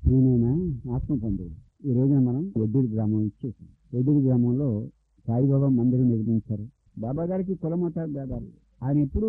ఈయన ఆత్మ పొందుడు ఈ రోజున మనం ఒడ్డూరు గ్రామం ఇచ్చేసాం ఒడ్డూరు గ్రామంలో సాయిబాబా మందిరం నిర్మించారు బాబా గారికి కుల మతాలు భేదాలు ఆయన ఎప్పుడు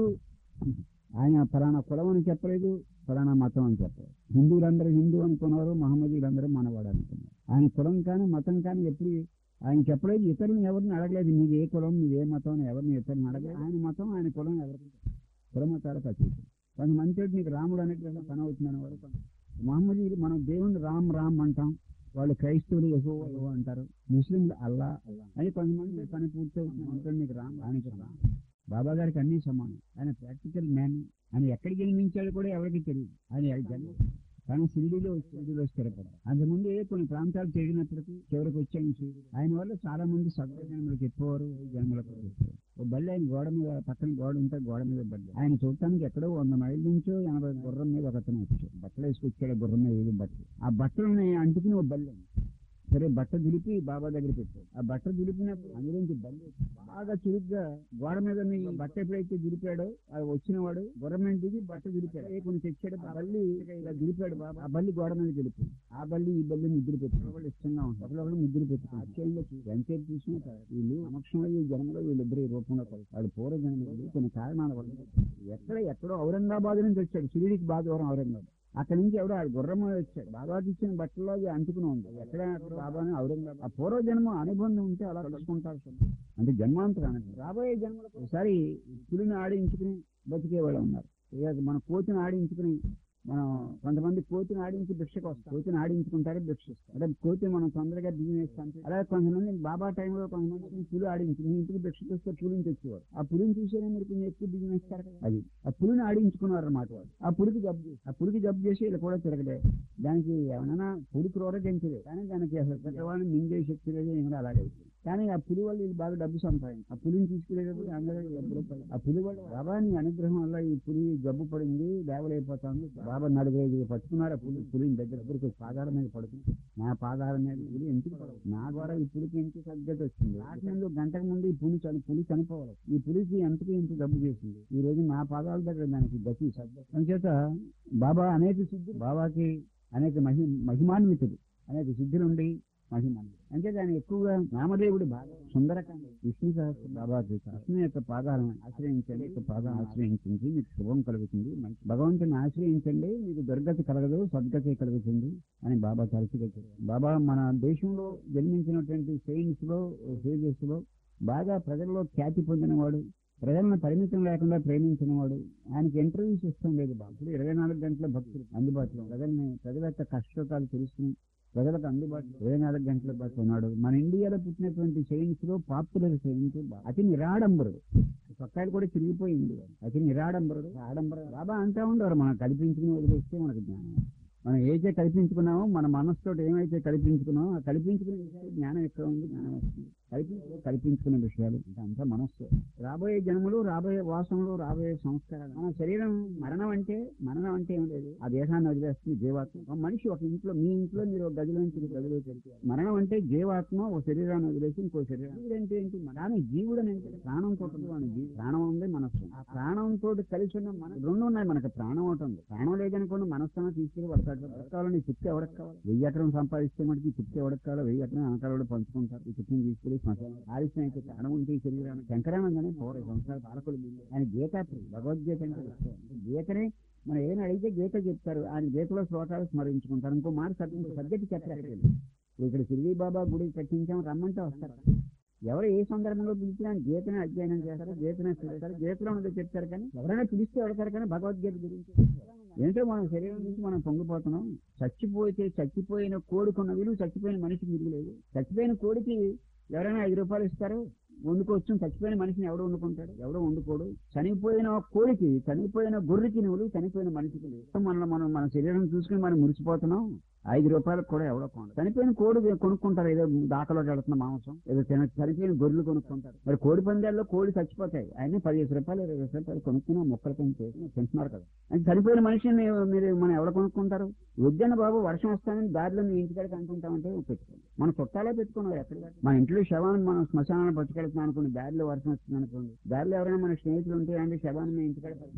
ఆయన ఫలానా కులం అని చెప్పలేదు ఫలానా మతం అని చెప్పలేదు హిందువులందరూ హిందూ అనుకున్నారు మహమ్మదీలందరూ మనవాడు అనుకున్నారు ఆయన కులం కానీ మతం కానీ ఎప్పుడు ఆయన చెప్పలేదు ఇతరులను ఎవరిని అడగలేదు మీది ఏ కులం మీది ఏ మతం అని ఎవరిని ఇతరులను అడగలేదు ఆయన మతం ఆయన కులం ఎవరికి కుల మతాలకు అతీతం కొంతమంది నీకు రాముడు అనేటువంటి పని అవుతుందని వాడు మహమ్మదీలు మనం దేవుని రామ్ రామ్ అంటాం వాళ్ళు క్రైస్తవులు యహోవా యెహోవా అంటారు ముస్లింలు అల్లా అని కొంతమంది పని పూర్తి అవుతుంది నీకు రామ్ ఆయనకి రామ్ బాబా గారికి అన్ని సమానం ఆయన ప్రాక్టికల్ మ్యాన్ ఆయన ఎక్కడికి జన్మించాడు కూడా ఎవరికి తెలియదు ఆయన జన్మ కానీ షిరిడీలో షిరిడీలో స్థిరపడ్డారు అంతకుముందు ఏ కొన్ని ప్రాంతాలు తిరిగినప్పటికీ చివరికి వచ్చాను షిరిడి ఆయన వల్ల చాలా మంది సభ్య జన్మలకు చెప్పేవారు జన్మలకు చెప్పేవారు ఓ బల్లి ఆయన గోడ మీద పక్కన గోడ ఉంటే గోడ మీద బల్లి ఆయన చూడటానికి ఎక్కడో వంద మైళ్ళ నుంచో ఎనభై గుర్రం మీద ఒకతను వచ్చాడు బట్టలు వేసుకొచ్చాడు గుర్రం మీద ఏది బట్టలు ఆ బట్టలని అంటుకుని ఓ బల్లి సరే బట్ట దులిపి బాబా దగ్గర పెట్టాడు ఆ బట్ట దులిపినప్పుడు అందులోంచి బల్లి బాగా చురుగ్గా గోడ మీద మీ బట్ట ఎప్పుడైతే దులిపాడో అది వచ్చిన వాడు గవర్నమెంట్ దిగి బట్ట దులిపాడు ఏ కొన్ని తెచ్చాడు ఆ బల్లి ఇలా దులిపాడు బాబా ఆ బల్లి గోడ మీద దులిపాడు ఆ బల్లి ఈ బల్లి ముద్దులు పెట్టుకుని వాళ్ళు ఇష్టంగా ఉంటారు ఒకళ్ళు ముద్దులు పెట్టుకుని ఆశ్చర్యంగా చూసి ఎంతసేపు చూసినా కాదు. వీళ్ళు సమక్షంలో ఈ జన్మలో వీళ్ళిద్దరు ఈ రూపంలో కలిసి వాడు పూర్వ జన్మలో కొన్ని కారణాల వల్ల ఎక్కడ ఎక్కడో ఔరంగాబాద్ నుంచి వచ్చాడు షిరిడికి బాగా దూరం ఔరంగాబాద్ అక్కడి నుంచి ఎవడో ఆ గుర్రం మీద వచ్చాడు బాబాకి ఇచ్చిన బట్టల్లో అది అంటుకుని ఉంది ఎక్కడ అక్కడ బాబాని ఔరంగాబాద్ ఆ పూర్వ జన్మ అనుబంధం ఉంటే అలా కలుసుకుంటారు స్వామి. అంటే జన్మాంతరం రాబోయే జన్మలో ఒకసారి పులిని ఆడించుకుని బతికేవాళ్ళు ఉన్నారు ఇక మన కోతిని ఆడించుకుని మనం కొంతమంది కోతిని ఆడించి భిక్షకు వస్తారు కోతిని ఆడించుకుంటారు భిక్షిస్తారు అంటే కోతి మనం తొందరగా బిజినెస్ అంటే అలాగే కొంతమంది బాబా టైంలో కొంతమంది పులి ఆడించి మీ ఇంటికి భిక్షకు వస్తే పులిని తెచ్చేవారు ఆ పులిని చూసేనే మీరు కొంచెం ఎక్కువ బిజినెస్ ఇస్తారు కదా అది ఆ పులిని ఆడించుకున్నారు అన్నమాట వాళ్ళు ఆ పులికి జబ్బు చేసి ఆ పులికి జబ్బు చేసి వీళ్ళు కూడా తిరగలే దానికి ఏమైనా పులి క్రోరగించలేదు కానీ దానికి అసలు పెద్దవాడిని మింగే శక్తి లేదు ఏమైనా అలాగే కానీ ఆ పులి వల్ల వీళ్ళు బాగా డబ్బు సంపాదించి ఆ పులిని తీసుకునేటప్పుడు అందరూ డబ్బులు పడి- ఆ పులి వల్ల బాబా నీ అనుగ్రహం వల్ల ఈ పులి జబ్బు పడింది లేవలైపోతుంది బాబా నలుగురు ఐదు పట్టుకున్నారు ఆ పులి పులిని దగ్గర దగ్గరికి పాదాల మీద పడుతుంది నా పాదాల మీద పులి ఎందుకు పడదు నా ద్వారా ఈ పులికి ఎంత సద్గతి వచ్చింది వాటి ముందు గంటకు ముందు ఈ పులి చని పులి చనిపోవాలి ఈ పులికి ఎంతకు ఎంత జబ్బు చేసింది ఈ రోజు నా పాదాల దగ్గర దానికి గతి సద్గతి అంచేత బాబా అనేక సిద్ధులు బాబాకి అనేక మహి మహిమాన్వితుడు అనేక సిద్ధులుండి మహిమాన్వితుడు అంటే దాని ఎక్కువగా నామదేవుడు బాగా సుందరకాండ విష్ణు సహస్ర బాబా విష్ణు యొక్క పాదాలను ఆశ్రయించండి యొక్క పాదాలను ఆశ్రయించింది మీకు శుభం కలుగుతుంది మంచి భగవంతుని ఆశ్రయించండి మీకు దుర్గతి కలగదు సద్గతి కలుగుతుంది అని బాబా తరచుగా చెప్పారు బాబా మన దేశంలో జన్మించినటువంటి సెయింట్స్ లో సేజెస్ లో బాగా ప్రజల్లో ఖ్యాతి పొందినవాడు ప్రజలను పరిమితం లేకుండా ప్రేమించిన వాడు ఆయనకి ఇంటర్వ్యూస్ ఇష్టం లేదు బాబు ఇప్పుడు ఇరవై నాలుగు గంటల భక్తులు అందుబాటులో ప్రజల్ని ప్రజల యొక్క కష్టతాలు తెలుసుకుని ప్రజలకు అందుబాటులో ఇరవై నాలుగు గంటల పాటు ఉన్నాడు మన ఇండియాలో పుట్టినటువంటి సైన్స్ లో పాపులర్ సైన్స్ అతి నిరాడంబరుడు చొక్కాయలు కూడా చిరిగిపోయింది అతి నిరాడంబరుడు ఆడంబర బాబా అంటా ఉండేవారు మనం కల్పించుకుని వదిలేస్తే మనకు జ్ఞానం మనం ఏదైతే కల్పించుకున్నామో మన మనసుతో ఏమైతే కల్పించుకున్నామో ఆ కల్పించుకునే విషయాలు జ్ఞానం ఎక్కడ ఉంది జ్ఞానం వస్తుంది కల్పించు కల్పించుకునే విషయాలు అంటే అంతా మనస్సు రాబోయే జన్మలు రాబోయే వాసనలు రాబోయే సంస్కారాలు మన శరీరం మరణం అంటే మరణం అంటే ఏం లేదు ఆ దేహాన్ని వదిలేస్తుంది జీవాత్మ ఒక మనిషి ఒక ఇంట్లో మీ ఇంట్లో మీరు ఒక గదిలో నుంచి ఇంకో గదిలో తెలిపారు మరణం అంటే జీవాత్మ ఒక శరీరాన్ని వదిలేసి ఇంకో శరీరం జీవుడు అంటే ఏంటి కానీ జీవుడు అని అంటే ప్రాణంతో ఉన్నవాడు జీవుడు. ప్రాణం ఉంది మనస్సు ఆ ప్రాణంతో కలిసి ఉన్న మన రెండు ఉన్నాయి మనకి ప్రాణం ఒకటి ఉంది ప్రాణం లేదనుకోండి మనస్సు తీసుకుని పడతాడు కావాలని తృప్తి ఎవరికి కావాలి వెయ్యి ఎకరం సంపాదిస్తే మనకి తృప్తి ఎవరికి కావాలి వెయ్యి ఎకరం వెనకాల పంచుకుంటారు ఈ తృప్తిని తీసుకెళ్లి శ్మశానం ఆలస్యం అయితే ప్రాణం ఉంటే ఈ శరీరాన్ని శంకరానందనే పౌర సంవత్సరాల పాలకులు వీళ్ళు. ఆయన గీత భగవద్గీత అంటే ఇష్టం. గీతనే మనం ఏమైనా అడిగితే గీత చెప్తారు ఆయన గీతలో శ్లోకాలు స్మరించుకుంటారు ఇంకో మాట సబ్జెక్ట్ సబ్జెక్ట్ చెప్పారు ఇక్కడ సిరిగి బాబా గుడికి పెట్టించాం రమ్మంటే వస్తారు ఎవరు ఏ సందర్భంలో పిలిచినా ఆయన గీతనే అధ్యయనం చేస్తారు గీతనే చదువుతారు గీతలో ఉన్నదో చెప్తారు కానీ ఎవరైనా పిలిస్తే ఎవడతారు కానీ భగవద్గీత గురించి ఏంటో మన శరీరం నుంచి మనం పొంగిపోతున్నాం చచ్చిపోతే చచ్చిపోయిన కోడికున్న విలువ చచ్చిపోయిన మనిషికి విలువ లేదు చచ్చిపోయిన కోడికి ఎవరైనా ఐదు రూపాయలు ఇస్తారు వండుకోవచ్చు చచ్చిపోయిన మనిషిని ఎవడో వండుకుంటాడు ఎవడో వండుకోడు చనిపోయిన కోడికి చనిపోయిన గొర్రెకి నువ్వు చనిపోయిన మనిషికి లేవు మనల్ని మనం మన శరీరం చూసుకుని మనం మురిసిపోతున్నాం ఐదు రూపాయలకు కూడా ఎవడో కొనడు చనిపోయిన కోడి కొనుక్కుంటారు ఏదో దాకలో వెళుతున్న మాంసం ఏదో తిన చనిపోయిన గొర్రెలు కొనుక్కుంటారు మరి కోడి పందాల్లో కోడి చచ్చిపోతాయి ఆయన పదిహేను రూపాయలు ఇరవై రూపాయలు కొనుక్కున్న మొక్కల పెంచి తింటున్నారు కదా అంటే చనిపోయిన మనిషిని మీరు మనం ఎవరు కొనుక్కుంటారు వద్దన్న బాబు వర్షం వస్తానని దారిలో మీ ఇంటికాడికి అనుకుంటామంటే పెట్టుకోండి మన చుట్టాలే పెట్టుకున్నారు ఎక్కడ మన ఇంట్లో శవాన్ని మనం శ్మశానాన్ని పట్టుకెళ్తున్నాం అనుకోండి దారిలో వర్షం వస్తుంది అనుకోండి దారిలో ఎవరైనా మన స్నేహితులు ఉంటే అంటే శవాన్ని మీ ఇంటికాడ పెట్టుకోండి.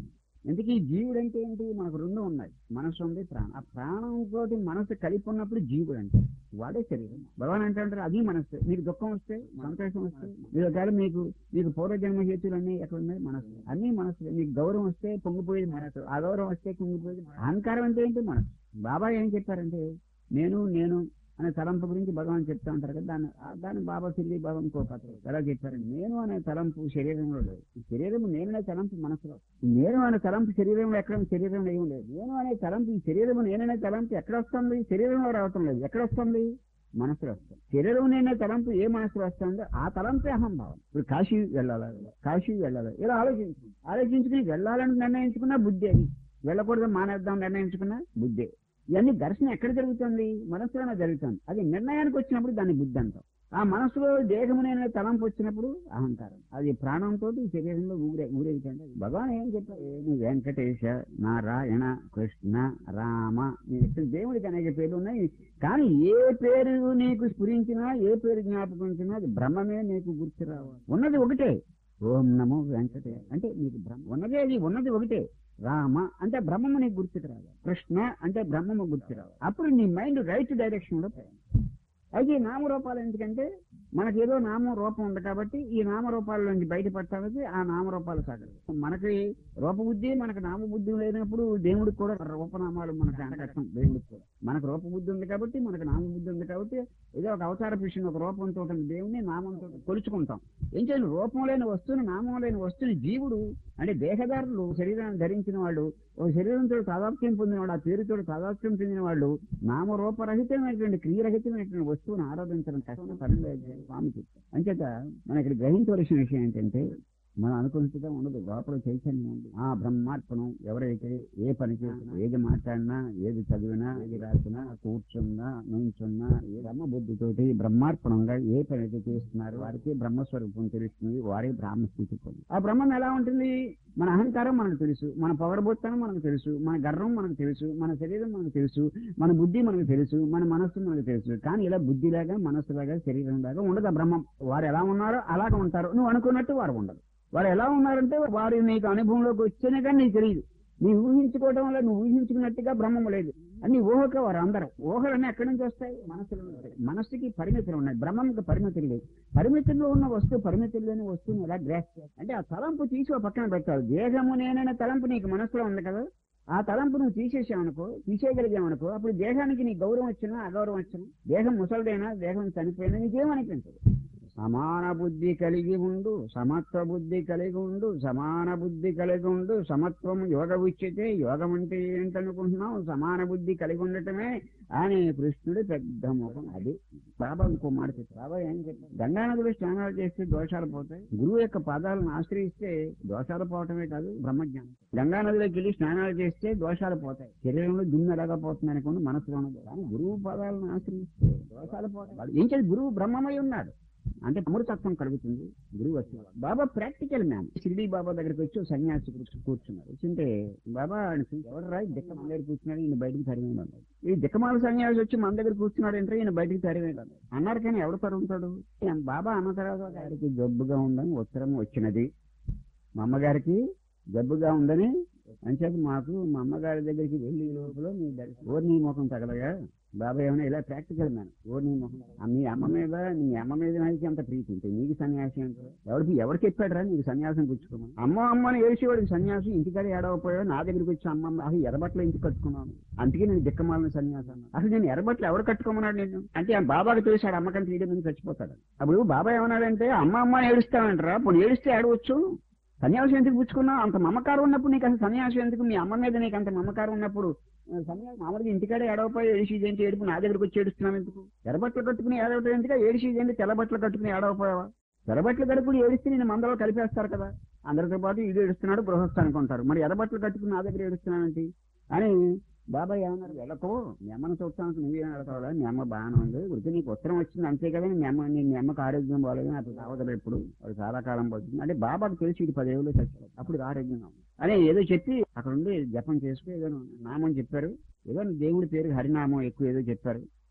ఎందుకు ఈ జీవుడు అంటే ఏంటి మనకు రెండు ఉన్నాయి మనసు ఉంది ప్రాణం ఆ ప్రాణంతో మనసు కలిపి ఉన్నప్పుడు జీవుడు అంటే వాడే శరీరం భగవాన్ అంటే అంటారు అది మనసు మీకు దుఃఖం వస్తే సంతోషం వస్తే మీరు ఒకవేళ మీకు మీకు పూర్వజన్మ హేతులు అన్ని ఎక్కడ ఉన్నాయి మనసు అన్ని మనసు మీకు గౌరవం వస్తే పొంగిపోయేది మనసు అగౌరవం వస్తే పొంగిపోయేది మనసు. అహంకారం అంటే ఏంటి మనసు బాబా ఏం చెప్పారంటే నేను నేను అనే తలంపు గురించి భగవాన్ చెప్తా ఉంటారు కదా దాన్ని ఆ దాన్ని బాబా సిల్లి బాబా ఇంకో కథ ఎలా చెప్పారు నేను అనే తలంపు శరీరంలో లేదు ఈ శరీరం నేననే తలంపు మనసులో ఈ నేను అనే తలంపు శరీరంలో ఎక్కడ శరీరంలో ఏం లేదు నేను అనే తలంపు ఈ శరీరం నేననే తలంపు ఎక్కడ వస్తుంది శరీరంలో రావటం లేదు ఎక్కడ వస్తుంది మనసులో వస్తుంది శరీరం నేనే తలంపు ఏ మనసులో వస్తుందో ఆ తలంపే అహంభావం ఇప్పుడు కాశీ వెళ్ళాలి కాశీ వెళ్ళాలి ఇలా ఆలోచించు ఆలోచించుకుని వెళ్ళాలని నిర్ణయించుకున్నా బుద్ధి అది వెళ్ళకూడదు మానేద్దాం నిర్ణయించుకున్నా బుద్ధే ఇవన్నీ దర్శనం ఎక్కడ జరుగుతుంది మనసులోనే జరుగుతుంది అది నిర్ణయానికి వచ్చినప్పుడు దాన్ని బుద్ధి అంటాం ఆ మనసులో దేహమునైన తలంపు వచ్చినప్పుడు అహంకారం అది ప్రాణంతో శరీరంలో ఊరే ఊరేగుతుంది భగవాన్ ఏం చెప్పారు "ఏమి వెంకటేశ నారాయణ కృష్ణ రామ నేను చెప్పిన దేవుడికి అనేక పేర్లు ఉన్నాయి కానీ ఏ పేరు నీకు స్ఫురించినా ఏ పేరు జ్ఞాపకించినా అది బ్రహ్మమే నీకు గుర్తు రావాలి ఉన్నది ఒకటే ఓం నమో వెంకటేశ అంటే నీకు బ్రహ్మ ఉన్నదే అది ఉన్నది ఒకటే రామ అంటే బ్రహ్మము నీకు గుర్తుకు రావాలి కృష్ణ అంటే బ్రహ్మము గుర్తు రావాలి అప్పుడు నీ మైండ్ రైట్ డైరెక్షన్ లో ప్రయాణం అయితే ఈ నామరూపాలు ఎందుకంటే మనకి ఏదో నామ రూపం ఉంది కాబట్టి ఈ నామరూపాల నుంచి బయటపడటానికి ఆ నామరూపాలు సాగదు మనకి రూపబుద్ధి మనకు నామబుద్ధి లేనప్పుడు దేవుడికి కూడా రూపనామాలు మనకు అంటకట్టం దేవుడికి కూడా మనకు రూపబుద్ధి ఉంది కాబట్టి మనకు నామబుద్ధి ఉంది కాబట్టి ఏదో ఒక అవతార పురుషుని ఒక రూపంతో ఉన్న దేవుని నామంతో కొలుచుకుంటాం ఏం చేయాలి రూపం లేని వస్తువుని నామం లేని వస్తువుని జీవుడు అంటే దేహదారులు శరీరాన్ని ధరించిన వాళ్ళు ఓ శరీరంతో తాదాత్మ్యం పొందిన వాళ్ళు ఆ పేరుతో తాదాత్మ్యం చెందిన వాళ్ళు నామరూపరహితమైనటువంటి క్రియరహితమైనటువంటి వస్తువుని ఆరాధించడం కష్టం పని లేదు స్వామి చెప్పారు అంచేత మనం ఇక్కడ గ్రహించవలసిన విషయం ఏంటంటే మనం అనుకున్నట్టుగా ఉండదు లోపల చైతన్యం ఉంది ఆ బ్రహ్మార్పణం ఎవరైతే ఏ పని చేసినా ఏది మాట్లాడినా ఏది చదివినా ఏది రాసినా కూర్చున్నా నుంచున్నా ఏ బ్రహ్మబుద్ధితోటి బ్రహ్మార్పణంగా ఏ పని అయితే చేస్తున్నారు వారికి బ్రహ్మస్వరూపం తెలుస్తుంది వారే బ్రాహ్మస్థితి పొంది ఆ బ్రహ్మం ఎలా ఉంటుంది మన అహంకారం మనకు తెలుసు మన పొగరబోత్తనం మనకు తెలుసు మన గర్వం మనకు తెలుసు మన శరీరం మనకు తెలుసు మన బుద్ధి మనకు తెలుసు మన మనస్సు మనకు తెలుసు కానీ ఇలా బుద్ధిలాగా మనస్సులాగా శరీరం లాగా ఉండదు ఆ బ్రహ్మం వారు ఎలా ఉన్నారో అలాగ ఉంటారు నువ్వు అనుకున్నట్టు వారు ఉండరు వారు ఎలా ఉన్నారంటే వారు నీకు అనుభవంలోకి వచ్చేనే కానీ నీకు తెలియదు నీ ఊహించుకోవడం వల్ల నువ్వు ఊహించుకున్నట్టుగా బ్రహ్మం లేదు అన్ని ఊహక వారు అందరూ ఊహలన్నీ ఎక్కడి నుంచి వస్తాయి మనసులో ఉంటాయి మనస్సుకి పరిమితులు ఉన్నాయి బ్రహ్మంకి పరిమితులు లేవు పరిమితుల్లో ఉన్న వస్తువు పరిమితులు లేని వస్తువుని ఎలా గ్రాస్ అంటే ఆ తలంపు తీసి ఒక పక్కన పెట్టాలి దేహము నేనైనా తలంపు నీకు మనసులో ఉంది కదా ఆ తలంపు నువ్వు తీసేసావనుకో తీసేయగలిగావనుకో అప్పుడు దేహానికి నీ గౌరవం వచ్చినా అగౌరవం వచ్చినా దేహం ముసలిదైనా దేహం చనిపోయినా నీకేమనిపించదు సమాన బుద్ధి కలిగి ఉండు సమత్వ బుద్ధి కలిగి ఉండు సమాన బుద్ధి కలిగి ఉండు సమత్వం యోగ ఉచ్యతే యోగం అంటే ఏంటనుకుంటున్నావు సమాన బుద్ధి కలిగి ఉండటమే అని కృష్ణుడు పెద్ద ముఖం అది బాబా ఇంకో మాట చెప్పారు బాబా ఏం చెప్పారు గంగానదులు స్నానాలు చేస్తే దోషాలు పోతాయి గురువు యొక్క పాదాలను ఆశ్రయిస్తే దోషాలు పోవటమే కాదు బ్రహ్మజ్ఞానం గంగానదిలోకి వెళ్ళి స్నానాలు చేస్తే దోషాలు పోతాయి శరీరంలో దుమ్ము ఎలాగా పోతుంది అనుకోండి మనసులో ఉన్నది కానీ గురువు పాదాలను ఆశ్రయిస్తే దోషాలు పోతాయి ఏం చేసి గురువు బ్రహ్మమై ఉన్నాడు అంటే అమృతత్వం కలుగుతుంది గురువు వచ్చేవాడు బాబా ప్రాక్టికల్ మ్యాన్ షిరిడి బాబా దగ్గరికి వచ్చి ఓ సన్యాసి కూర్చు- కూర్చున్నారు కూర్చుంటే బాబా ఆయన చూసి, ఎవరు రా ఈ దిక్క మన దగ్గర కూర్చున్నాడు ఈయన బయటికి తరివేయండి అన్నాడు ఈ దిక్కమాల సన్యాసి వచ్చి మన దగ్గర కూర్చున్నాడు అంటే ఈయన బయటికి తరివేయండి అన్నాడు అన్నారు కానీ ఎవడు తరుగుతాడు ఈయన బాబా అన్న తర్వాత గారికి జబ్బుగా ఉందని ఉత్తరం వచ్చినది మా అమ్మగారికి జబ్బుగా ఉందని అంచేత మాకు మా అమ్మగారి దగ్గరికి వెళ్ళి లోపల మీ దర్శనం ఓ నీ ముఖం తగలగా బాబా ఏమైనా ఇలా ప్రాక్టికల్ మ్యాన్ ఓ నీ ముఖం ఆ మీ అమ్మ మీద నీ అమ్మ మీద నాకు అంత ప్రీతి ఉంటే నీకు సన్యాసి అంటే ఎవరికి ఎవరు చెప్పాడరా నీకు సన్యాసం పుచ్చుకోమని అమ్మ అమ్మని ఏడ్చేవాడికి సన్యాసి ఇంటికాడ ఏడవపోయావు నా దగ్గరికి వచ్చి అమ్మ అమ్మ, అసలు ఎర్రబట్టలు ఇంటికి కట్టుకున్నాను అందుకే నేను దిక్కమాలని సన్యాసం అన్నాను. అసలు నేను ఎర్రబట్టలు ఎవరు కట్టుకోమన్నాడు నేను అంటే ఆ బాబాకి తెలిసాడు అమ్మకం తీయడం నుంచి చచ్చిపోతాడు అప్పుడు బాబా ఏమన్నాడంటే అమ్మ అమ్మ అని ఏడుస్తానంటారా ఇప్పుడు ఏడిస్తే ఏడవచ్చు సన్యాసం ఎందుకు పుచ్చుకున్నావు అంత మమకారం ఉన్నప్పుడు నీకు అసలు సన్యాసం ఎందుకు మీ అమ్మ మీద నీకు అంత మమకారం ఉన్నప్పుడు ఆ, సన్యాసం మామూలుగా ఇంటికాడే ఏడవపోయి ఏడిసి ఏంటి ఏడుపు నా దగ్గరకు వచ్చి ఏడుస్తున్నావు ఎందుకు ఎర్రబట్టలు కట్టుకుని ఏడవటం ఎందుకు ఏడిసి ఏంటి తెల్ల బట్టలు కట్టుకుని ఏడవపోయావా తెల్లబట్టలు కట్టుకుని ఏడిస్తే నేను మందలో కలిపేస్తారు కదా అందరితో పాటు ఇది ఏడుస్తున్నాడు గృహస్థ అనుకుంటారు మరి ఎర్రబట్టలు కట్టుకుని నా దగ్గర ఏడుస్తున్నానంటి అని బాబాయ్ ఏమన్నారు వెళ్ళకు మీ అమ్మను చూస్తానికి నువ్వేం వెళ్తావా మీ అమ్మ బాగానే ఉంది గురించి నీకు ఉత్తరం వచ్చింది అంతే కదా మీ అమ్మ నీ మీ అమ్మకి ఆరోగ్యం బాగాలేదు అప్పుడు రావద్దు ఎప్పుడు అది చాలా కాలం పడుతుంది అంటే బాబాకు తెలిసి ఇది పదేళ్ళు చచ్చాడు అప్పుడు ఆరోగ్యంగా ఉంది అని ఏదో చెప్పి అక్కడ ఉండి జపం చేసుకుని ఏదో నామం చెప్పారు ఏదో దేవుడి పేరు హరినామం ఎక్కువ ఏదో చెప్పారు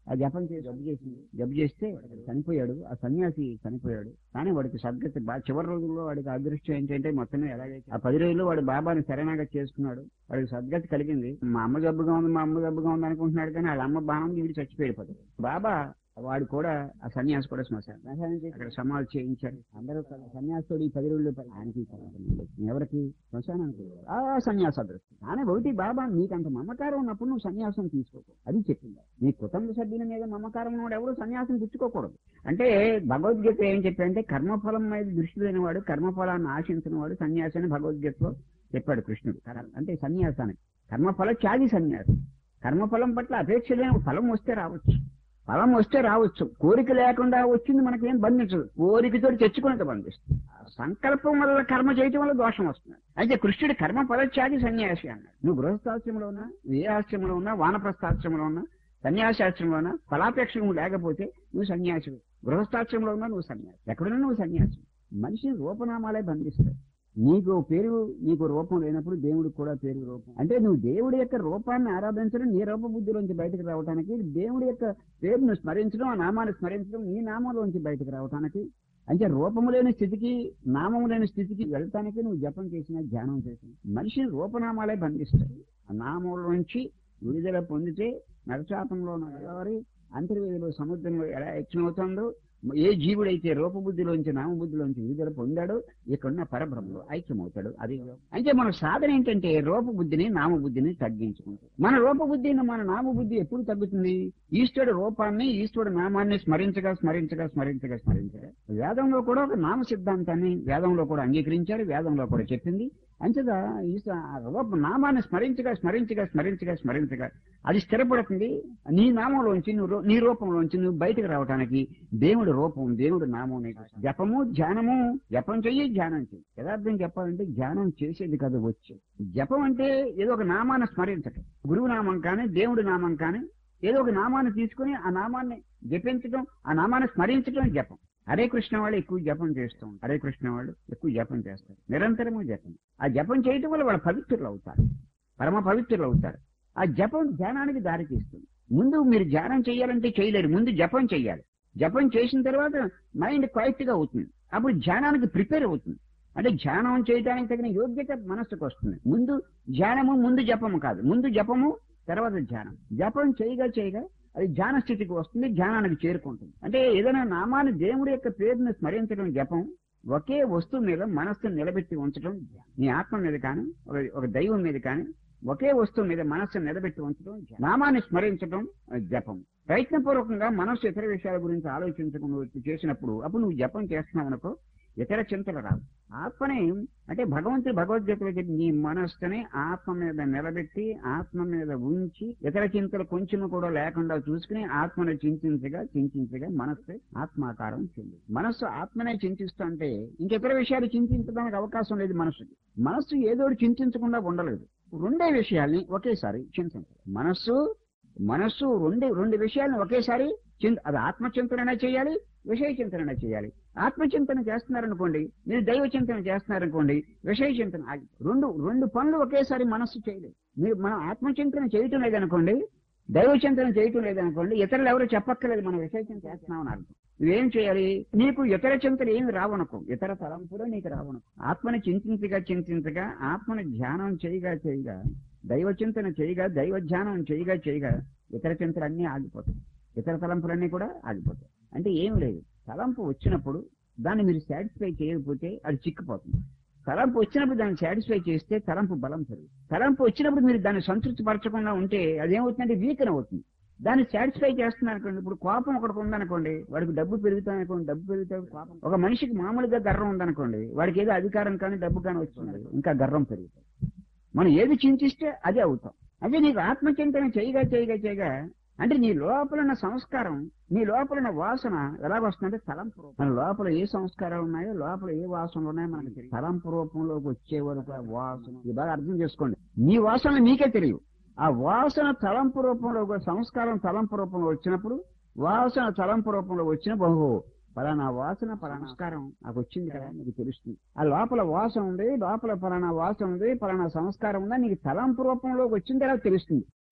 ఆ జపం చేసి జబ్బు చేసింది జబ్బు చేస్తే చనిపోయాడు ఆ సన్యాసి చనిపోయాడు కానీ వాడికి సద్గతి బా చివరి రోజుల్లో వాడికి అదృష్టం ఏంటంటే మొత్తం ఎలాగైతే ఆ పది రోజుల్లో వాడు బాబాని శరణాగతి చేసుకున్నాడు వాడికి సద్గతి కలిగింది మా అమ్మ జబ్బుగా ఉంది మా అమ్మ జబ్బుగా ఉంది అనుకుంటున్నాడు కానీ వాళ్ళ అమ్మ బాణం వీడి చచ్చిపోయిపోతాడు బాబా వాడు కూడా ఆ సన్యాసి కూడా శ్మశానం శ్మశానానికి అక్కడ సమాధి చేయించారు అందరూ సన్యాసుడు ఈ పది రోజులు పని- ఆయనకి సంబంధం లేదు. ఎవరికి శ్మశానానికి ఆ సన్యాస అదృష్టం కానీ ఒకటి బాబా నీకంత మమకారం ఉన్నప్పుడు నువ్వు సన్యాసం తీసుకోకు అది చెప్పింది నీ కుటుంబ సభ్యుల మీద మమకారం ఉన్నవాడు ఎవరు సన్యాసం పుచ్చుకోకూడదు అంటే భగవద్గీత ఏం చెప్పాడంటే కర్మఫలం మీద దృష్టి లేనివాడు కర్మఫలాన్ని ఆశించిన వాడు సన్యాసి అని భగవద్గీతలో చెప్పాడు కృష్ణుడు కర- అంటే సన్యాసానికి కర్మఫల త్యాగి సన్యాసం కర్మఫలం పట్ల అపేక్ష లేని ఫలం వస్తే రావచ్చు ఫలం వస్తే రావచ్చు కోరిక లేకుండా వచ్చింది మనకేం బంధించదు కోరికతో తెచ్చుకునేది బంధిస్తుంది సంకల్పం వల్ల కర్మ చేయటం వల్ల దోషం వస్తుంది అయితే కృష్ణుడి కర్మ ఫలత్యాగి సన్యాసి అన్నాడు నువ్వు గృహస్థాశ్రమంలో ఉన్నా ఏ ఆశ్రమంలో ఉన్నా వానప్రస్థాశ్రమంలో ఉన్నా సన్యాసాశ్రమంలో ఉన్నా ఫలాపేక్ష నువ్వు లేకపోతే నువ్వు సన్యాసి గృహస్థాశ్రమంలో ఉన్నా నువ్వు సన్యాసి ఎక్కడున్నా నువ్వు సన్యాసి మనిషిని రూపనామాలే బంధిస్తాయి నీకు పేరు నీకు రూపం లేనప్పుడు దేవుడికి కూడా పేరు రూపం అంటే నువ్వు దేవుడి యొక్క రూపాన్ని ఆరాధించడం నీ రూప బుద్ధిలోంచి బయటకు రావడానికి దేవుడి యొక్క పేరును స్మరించడం ఆ నామాన్ని స్మరించడం నీ నామంలోంచి బయటకు రావడానికి అంటే రూపము లేని స్థితికి నామము లేని స్థితికి వెళ్తానికి నువ్వు జపం చేసిన ధ్యానం చేసిన మనిషిని రూపనామాలే బంధిస్తాయి ఆ నామంలోంచి విడుదల పొందితే నరచాపంలో నడవారి అంతర్వేదిలో సముద్రంలో ఎలా యక్షమవుతుందో ఏ జీవుడైతే రూపబుద్ధిలోంచి నామబుద్ధిలోంచి విడుదల పొందాడో ఇక్కడున్న పరబ్రహ్మలో ఐక్యమవుతాడు అది అంటే మన సాధన ఏంటంటే రూపబుద్ధిని నామబుద్ధిని తగ్గించుకుంటాం మన రూపబుద్ధిని మన నామబుద్ధి ఎప్పుడు తగ్గుతుంది ఈశ్వరుడు రూపాన్ని ఈశ్వరుడు నామాన్ని స్మరించగా స్మరించగా స్మరించగా స్మరించగా వేదంలో కూడా ఒక నామ సిద్ధాంతాన్ని వేదంలో కూడా అంగీకరించారు వేదంలో కూడా చెప్పింది అంచేత ఈశ్వ రూప నామాన్ని స్మరించగా స్మరించగా స్మరించగా స్మరించగా అది స్థిరపడుతుంది నీ నామంలోంచి నువ్వు రూ- నీ రూపంలోంచి నువ్వు బయటకు రావడానికి దేవుడి రూపం దేవుడి నామం నీకు జపము ధ్యానము జపం చెయ్యి ధ్యానం చెయ్యి యథార్థం చెప్పాలంటే ధ్యానం చేసేది కదా వచ్చే జపం అంటే ఏదో ఒక నామాన్ని స్మరించటం గురువు నామం కానీ దేవుడి నామం కానీ ఏదో ఒక నామాన్ని తీసుకుని ఆ నామాన్ని జపించడం ఆ నామాన్ని స్మరించడం జపం హరే కృష్ణ వాళ్ళు ఎక్కువ జపం చేస్తూ ఉంటారు హరే కృష్ణ వాళ్ళు ఎక్కువ జపం చేస్తారు నిరంతరము జపం ఆ జపం చేయటం వల్ల వాళ్ళు పవిత్రులు అవుతారు పరమ పవిత్రులు అవుతారు ఆ జపం ధ్యానానికి దారి తీస్తుంది ముందు మీరు ధ్యానం చేయాలంటే చేయలేరు ముందు జపం చేయాలి జపం చేసిన తర్వాత మైండ్ క్వైట్ గా అవుతుంది అప్పుడు ధ్యానానికి ప్రిపేర్ అవుతుంది అంటే ధ్యానం చేయడానికి తగిన యోగ్యత మనస్సుకు వస్తుంది ముందు ధ్యానము ముందు జపము కాదు ముందు జపము తర్వాత ధ్యానం జపం చేయగా చేయగా అది ధ్యాన స్థితికి వస్తుంది ధ్యానానికి చేరుకుంటుంది అంటే ఏదైనా నామాన్ని దేవుడి యొక్క పేరుని స్మరించడం జపం ఒకే వస్తువు మీద మనస్సును నిలబెట్టి ఉంచడం ధ్యానం. నీ ఆత్మ మీద కానీ ఒక ఒక దైవం మీద కానీ ఒకే వస్తువు మీద మనస్సును నిలబెట్టి ఉంచడం ధ్యానం. నామాన్ని స్మరించడం ఆ, జపం ప్రయత్నపూర్వకంగా మనస్సు ఇతర విషయాల గురించి ఆలోచించకుండా చేసినప్పుడు అప్పుడు నువ్వు జపం చేస్తున్నావు అనుకో ఇతర చింతలు రావు ఆత్మని అంటే భగవంతుడు భగవద్గీతలో చెప్పి నీ మనస్సుని ఆత్మ మీద నిలబెట్టి ఆత్మ మీద ఉంచి ఇతర చింతలు కొంచెం కూడా లేకుండా చూసుకుని ఆత్మని చింతించగా చింతించగా మనస్సు ఆత్మాకారం చెంది మనస్సు ఆత్మనే చింతిస్తుంటే ఇంకితర విషయాలు చింతించడానికి అవకాశం లేదు మనస్సుకి మనస్సు ఏదో ఒకటి చింతించకుండా ఉండలేదు రెండే విషయాల్ని ఒకేసారి చింతించాలి మనస్సు మనస్సు రెండు రెండు విషయాలను ఒకేసారి చింత అది ఆత్మచింతన చేయాలి విషయ చింతన చేయాలి ఆత్మచింతన చేస్తున్నారనుకోండి మీరు దైవ చింతన చేస్తున్నారనుకోండి విషయ చింతన ఆగి రెండు రెండు పనులు ఒకేసారి మనస్సు చేయలేదు మీరు మనం ఆత్మచింతన చేయటం లేదనుకోండి దైవ చింతన చేయటం లేదనుకోండి ఇతరులు ఎవరు చెప్పక్కర్లేదు మనం విషయ చింతన చేస్తున్నామని అర్థం నువ్వేం చేయాలి నీకు ఇతర చింతలు ఏమి రావనుకో ఇతర తలంపులు నీకు రావనుకో ఆత్మని చింతించగా చింతించగా ఆత్మని ధ్యానం చేయగా చేయగా దైవ చింతన చేయగా దైవ ధ్యానం చేయగా చేయగా ఇతర చింతలు అన్నీ ఆగిపోతాయి ఇతర తలంపులన్నీ కూడా ఆగిపోతాయి అంటే ఏం లేదు తలంపు వచ్చినప్పుడు దాన్ని మీరు సాటిస్ఫై చేయకపోతే అది చిక్కిపోతుంది తలంపు వచ్చినప్పుడు దాన్ని సాటిస్ఫై చేస్తే తలంపు బలం పెరుగుతుంది తలంపు వచ్చినప్పుడు మీరు దాన్ని సంతృప్తి పరచకుండా ఉంటే అదేమవుతుందంటే వీకన్ అవుతుంది దాన్ని సాటిస్ఫై చేస్తున్నారు అనుకోండి ఇప్పుడు కోపం ఒకటి ఉందనుకోండి వాడికి డబ్బు పెరుగుతాయి అనుకోండి డబ్బు పెరుగుతాయి కోపం ఒక మనిషికి మామూలుగా గర్వం ఉందనుకోండి వాడికి ఏదో అధికారం కానీ డబ్బు కానీ వచ్చింది ఇంకా గర్వం పెరుగుతుంది మనం ఏది చింతిస్తే అదే అవుతాం అదే నీకు ఆత్మచింతన చేయగా చేయగా చేయగా అంటే నీ లోపల ఉన్న సంస్కారం నీ లోపల ఉన్న వాసన ఎలాగొస్తుందంటే తలంపు రూపం మన లోపల ఏ సంస్కారాలు ఉన్నాయో లోపల ఏ వాసనలు ఉన్నాయో మనకి తెలియదు తలంపు రూపంలోకి వచ్చే వరకు ఆ వాసన ఇది బాగా అర్థం చేసుకోండి నీ వాసనలు మీకే తెలియవు ఆ వాసన తలంపు రూపంలో ఒక సంస్కారం తలంపు రూపంలో వచ్చినప్పుడు వాసన తలంపు రూపంలో వచ్చినప్పుడు ఓహో పలానా వాసన పలానా సంస్కారం నాకు వచ్చింది కదా నీకు తెలుస్తుంది ఆ లోపల వాసన ఉంది లోపల పలానా వాసన ఉంది పలానా సంస్కారం ఉందా నీకు తలంపు రూపంలోకి వచ్చిన తర్వాత తెలుస్తుంది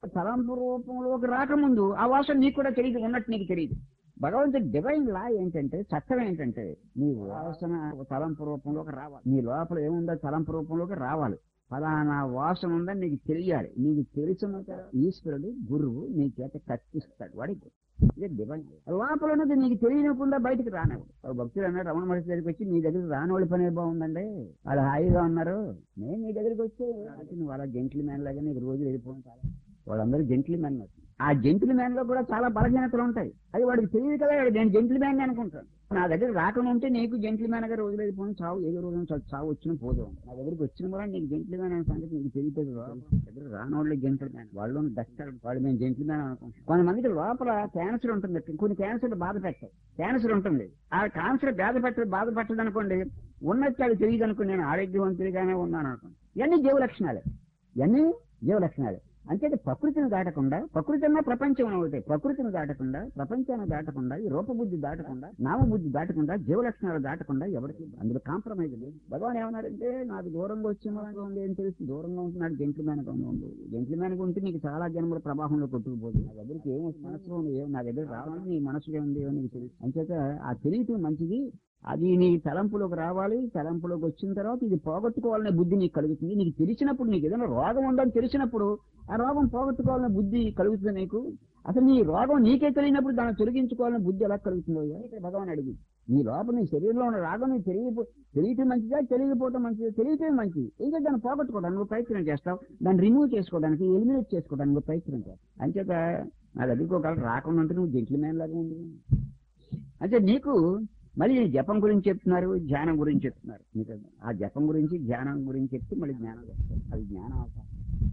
తలంపు రూపంలోకి రాకముందు ఆ వాసన నీకు కూడా తెలియదు ఉన్నట్టు నీకు తెలియదు భగవంతుడి డివైన్ లా ఏంటంటే చట్టం ఏంటంటే నీ వాసన ఒక తలంపు రూపంలోకి రావాలి నీ లోపల ఏముందో తలంపు రూపంలోకి రావాలి ఫలానా వాసన ఉందని నీకు తెలియాలి నీకు తెలిసిన తర్వాత ఈశ్వరుడు గురువు నీ చేత కట్టిస్తాడు వాడికి ఇదే డివైన్ లోపల ఉన్నది నీకు తెలియకుండా బయటికి రానివ్వడు ఒక భక్తులు అన్నారు రమణ మహర్షి దగ్గరికి వచ్చి మీ దగ్గర రానోళ్ళ పని బాగుందండి వాళ్ళు హాయిగా ఉన్నారు నేను నీ దగ్గరికి వచ్చి అంటే నువ్వు అలా జెంట్లీ మ్యాన్ లాగా నీకు రోజు వెళ్ళిపోవడం చాలా వాళ్ళందరూ జెంట్లీ మ్యాన్ ఆ జెంట్లీ మ్యాన్ లో కూడా చాలా బలహీనతలు ఉంటాయి అది వాడికి తెలియదు కదా వాడు నేను జెంట్లీ మ్యాన్ అనుకుంటాను నా దగ్గర రాకుండా ఉంటే నీకు జెంట్లీ మ్యాన్ గా రోజు వెళ్ళిపోవడం చావు ఏదో రోజు చావు వచ్చిన పోదు నా దగ్గరికి వచ్చిన కూడా నీకు జెంట్లీ మ్యాన్ అనే సంగతి నీకు తెలియదు దగ్గర రానోళ్ళు జెంట్లీ మ్యాన్ వాళ్ళు డస్టర్ వాళ్ళు మేము జెంట్లీ మ్యాన్ అనుకుంటాం కొంతమందికి లోపల క్యాన్సర్ ఉంటుంది కొన్ని క్యాన్సర్ బాధ పెట్టాయి క్యాన్సర్ ఉంటుంది ఆ క్యాన్సర్ బాధ పెట్ట బాధ పెట్టదు అనుకోండి ఉన్నట్టు అది తెలియదు అనుకోండి నేను ఆరోగ్యవంతుడిగానే ఉన్నాను అనుకోండి ఇవన్నీ జీవ లక్షణాలే ఇవన్నీ జీవ లక్షణాలే అంటే ప్రకృతిని దాటకుండా ప్రకృతి అన్న ప్రపంచం అవుతాయి ప్రకృతిని దాటకుండా ప్రపంచాన్ని దాటకుండా ఈ రూపబుద్ధి దాటకుండా నామబుద్ధి దాటకుండా జీవ లక్షణాలు దాటకుండా ఎవరికి అందులో కాంప్రమైజ్ లేదు భగవాన్ ఏమన్నారంటే నాకు దూరంగా వచ్చిన ఉంది ఏం తెలుసు దూరంగా ఉంటున్నాడు జెంట్లమ్యాన్ గా ఉంది జెంట్లమ్యాన్ గా ఉంటే నీకు చాలా జన్మల ప్రవాహంలో కొట్టుకుపోదు నా దగ్గరికి ఏం మనసులో ఉంది ఏం నా దగ్గర రావాలని నీ మనసులో ఉంది ఏమో నీకు తెలుసు అంచేత ఆ తెలియటం మంచిది అది నీ తలంపులోకి రావాలి తలంపులోకి వచ్చిన తర్వాత ఇది పోగొట్టుకోవాలనే బుద్ధి నీకు కలుగుతుంది నీకు తెలిసినప్పుడు నీకు ఏదైనా రోగం ఉందని తెలిసినప్పుడు ఆ రోగం పోగొట్టుకోవాలనే బుద్ధి కలుగుతుంది నీకు అసలు నీ రోగం నీకే తెలియనప్పుడు దాన్ని తొలగించుకోవాలనే బుద్ధి ఎలా కలుగుతుందో ఇక్కడ భగవాన్ అడిగి నీ లోపల నీ శరీరంలో ఉన్న రాగం నీకు తెలియపో తెలియటం మంచిదా తెలియకపోవటం మంచిదా తెలియటం మంచిది ఇంకా దాన్ని పోగొట్టుకోవడానికి నువ్వు ప్రయత్నం చేస్తావు దాన్ని రిమూవ్ చేసుకోవడానికి ఎలిమినేట్ చేసుకోవడానికి నువ్వు ప్రయత్నం చేస్తావు అంచేత నా దగ్గరికి ఒకవేళ రాకుండా ఉంటే నువ్వు జెంట్ల మ్యాన్ లాగా ఉంది అంటే నీకు మళ్ళీ జపం గురించి చెప్తున్నారు ధ్యానం గురించి చెప్తున్నారు మీకు ఆ జపం గురించి ధ్యానం గురించి చెప్తే మళ్ళీ జ్ఞానం చెప్తారు అది జ్ఞానం అవసరం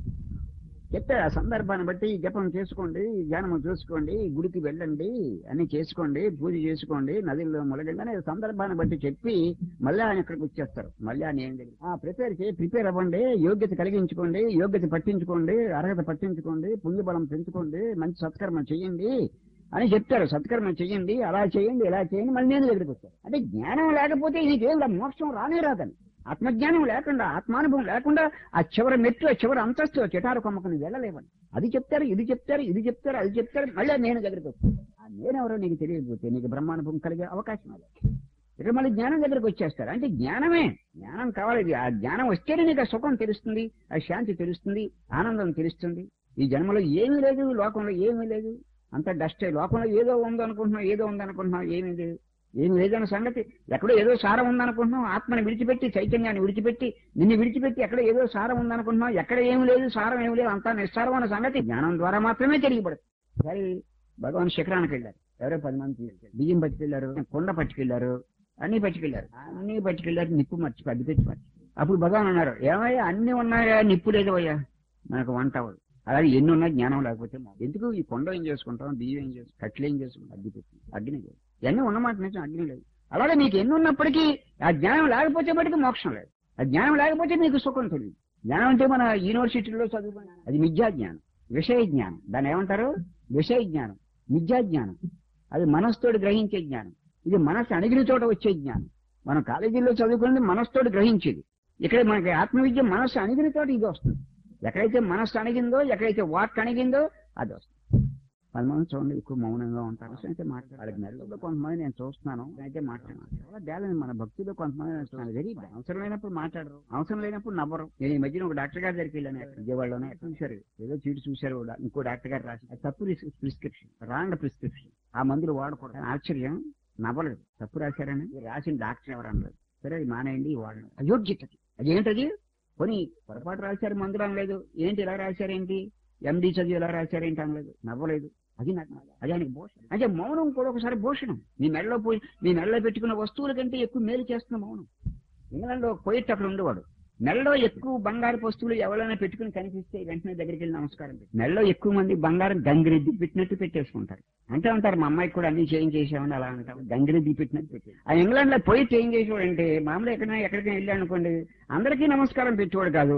చెప్తే ఆ సందర్భాన్ని బట్టి ఈ జపం చేసుకోండి ఈ ధ్యానం చూసుకోండి ఈ గుడికి వెళ్ళండి అన్ని చేసుకోండి పూజ చేసుకోండి నదిలో మొలగండి అనే సందర్భాన్ని బట్టి చెప్పి మళ్ళీ ఆయన ఇక్కడికి వచ్చేస్తారు మళ్ళీ ఆయన ఏం తెలియదు ఆ ప్రిపేర్ చేయి ప్రిపేర్ అవ్వండి యోగ్యత కలిగించుకోండి యోగ్యత పట్టించుకోండి అర్హత పట్టించుకోండి పుణ్య బలం పెంచుకోండి మంచి సత్కర్మ చేయండి అని చెప్తారు సత్కర్మ చేయండి అలా చేయండి ఇలా చేయండి మళ్ళీ నేను దగ్గరికి వచ్చారు అంటే జ్ఞానం లేకపోతే నీకేం రా- మోక్షం రానే రాదని ఆత్మజ్ఞానం లేకుండా ఆత్మానుభవం లేకుండా ఆ చివరి మెట్టు ఆ చివరి అంతస్తు ఆ చిటారు కొమ్మకని వెళ్ళలేవని అది చెప్తారు ఇది చెప్తారు ఇది చెప్తారు అది చెప్తారు మళ్ళీ నేను దగ్గరికి వస్తాను ఆ నేనెవరో నీకు తెలియకపోతే నీకు బ్రహ్మానుభవం కలిగే అవకాశం లేదు ఇక్కడ మళ్ళీ జ్ఞానం దగ్గరికి వచ్చేస్తారు అంటే జ్ఞానమే జ్ఞానం కావాలి ఇది. ఆ జ్ఞానం వస్తేనే నీకు ఆ సుఖం తెలుస్తుంది ఆ శాంతి తెలుస్తుంది ఆనందం తెలుస్తుంది ఈ జన్మలో ఏమీ లేదు లోకంలో ఏమీ లేదు అంత డస్టే లోకంలో ఏదో ఉందనుకుంటున్నావు ఏదో ఉందనుకుంటున్నావు ఏమీ లేదు ఏమి లేదన్న సంగతి ఎక్కడో ఏదో సారం ఉందనుకుంటున్నావు ఆత్మని విడిచిపెట్టి చైతన్యాన్ని విడిచిపెట్టి నిన్ను విడిచిపెట్టి ఎక్కడ ఏదో సారం ఉందనుకుంటున్నావు ఎక్కడ ఏమి లేదు సారం ఏమి లేదు అంతా నిస్సారం అన్న సంగతి జ్ఞానం ద్వారా మాత్రమే తెలియబడుతుంది సరే భగవాన్ శిఖరానికి వెళ్ళారు ఎవరో పది మంది బియ్యం పట్టుకెళ్లారు కొండ పట్టుకెళ్లారు అన్ని పట్టుకెళ్లారు అన్ని పట్టుకెళ్లారు నిప్పు మర్చి అడ్డు పెట్టి మర్చి అప్పుడు భగవాన్ అన్నారు ఏమయ్యా అన్ని ఉన్నాయా నిప్పు లేదు అయ్యా మనకు వంట అవ్వదు అలాగే ఎన్ని ఉన్నా జ్ఞానం లేకపోతే మా- ఎందుకు ఈ కొండ ఏం చేసుకుంటాం బియ్యం ఏం చేసుకుంటాం కట్లు ఏం చేసుకుంటాం అగ్గి పెట్టి అగ్ని లేదు ఇవన్నీ ఉన్నమాట నిజం అగ్ని లేదు అలాగే నీకు ఎన్ని ఉన్నప్పటికీ ఆ జ్ఞానం లేకపోతే బట్టి మోక్షం లేదు ఆ జ్ఞానం లేకపోతే నీకు సుఖం తెలియదు జ్ఞానం అంటే మన యూనివర్సిటీలో చదువుకున్న అది మిథ్యా జ్ఞానం విషయ జ్ఞానం దాన్ని ఏమంటారు విషయ జ్ఞానం మిథ్యా జ్ఞానం అది మనస్తోటి గ్రహించే జ్ఞానం ఇది మనసు అణిగిన చోట వచ్చే జ్ఞానం మనం కాలేజీలో చదువుకున్నది మనస్తోటి గ్రహించేది ఇక్కడ మనకి ఆత్మవిద్య మనస్సు అణిగిన చోట ఇది వస్తుంది ఎక్కడైతే మనస్సు అణిగిందో ఎక్కడైతే వాక్ అణిగిందో అది వస్తుంది కొంతమంది చూడండి ఎక్కువ మౌనంగా ఉంటారు అసలు అయితే మాట్లాడారు వాళ్ళకి నెలలో కొంతమంది నేను చూస్తున్నాను అయితే మాట్లాడాను చాలా బ్యాలెన్స్ మన భక్తిలో కొంతమంది నేను చూస్తున్నాను వెరీ అవసరం లేనప్పుడు మాట్లాడరు అవసరం లేనప్పుడు నవ్వరు నేను ఈ మధ్యన ఒక డాక్టర్ గారి దగ్గరికి వెళ్ళాను అక్కడ విజయవాడలోనే ఎక్కడ చూశారు ఏదో చీటి చూశారు కూడా ఇంకో డాక్టర్ గారు రాసి అది తప్పు ప్రిస్క్రిప్షన్ రాంగ్ ప్రిస్క్రిప్షన్ ఆ మందులు వాడకూడదు ఆశ్చర్యం నవ్వలేదు తప్పు రాశారని ఇది రాసిన డాక్టర్ ఎవరు అనలేదు సరే అది మానేయండి ఈ వాడండి అయోగ్యత అదేంటది కొని పొరపాటు రాశారు మందులు అనలేదు ఏంటి ఇలా రాశారేంటి ఎండి చదివి ఇలా రాశారేంటి అనలేదు నవ్వలేదు అది నాకు అది ఆయనకి భూషణం అంటే మౌనం కూడా ఒకసారి భూషణం మీ మెడలో పోయి మీ మెడలో పెట్టుకున్న వస్తువుల కంటే ఎక్కువ మేలు చేస్తున్న మౌనం ఇంగ్లాండ్ లో పోయిట్ అక్కడ ఉండేవాడు నెలలో ఎక్కువ బంగారు వస్తువులు ఎవరైనా పెట్టుకుని కనిపిస్తే వెంటనే దగ్గరికి వెళ్ళి నమస్కారం పెట్టి నెలలో ఎక్కువ మంది బంగారం గంగిరెద్ది పెట్టినట్టు పెట్టేసుకుంటారు అంటే అంటారు మా అమ్మాయికి కూడా అన్ని చేంజ్ చేసామని అలా అంటారు గంగిరెద్ది పెట్టినట్టు పెట్టి ఆ ఇంగ్లాండ్ లో పోయి చేంజ్ చేసేవాడు అంటే మామూలు ఎక్కడైనా ఎక్కడికైనా వెళ్ళాడు అనుకోండి అందరికీ నమస్కారం పెట్టేవాడు కాదు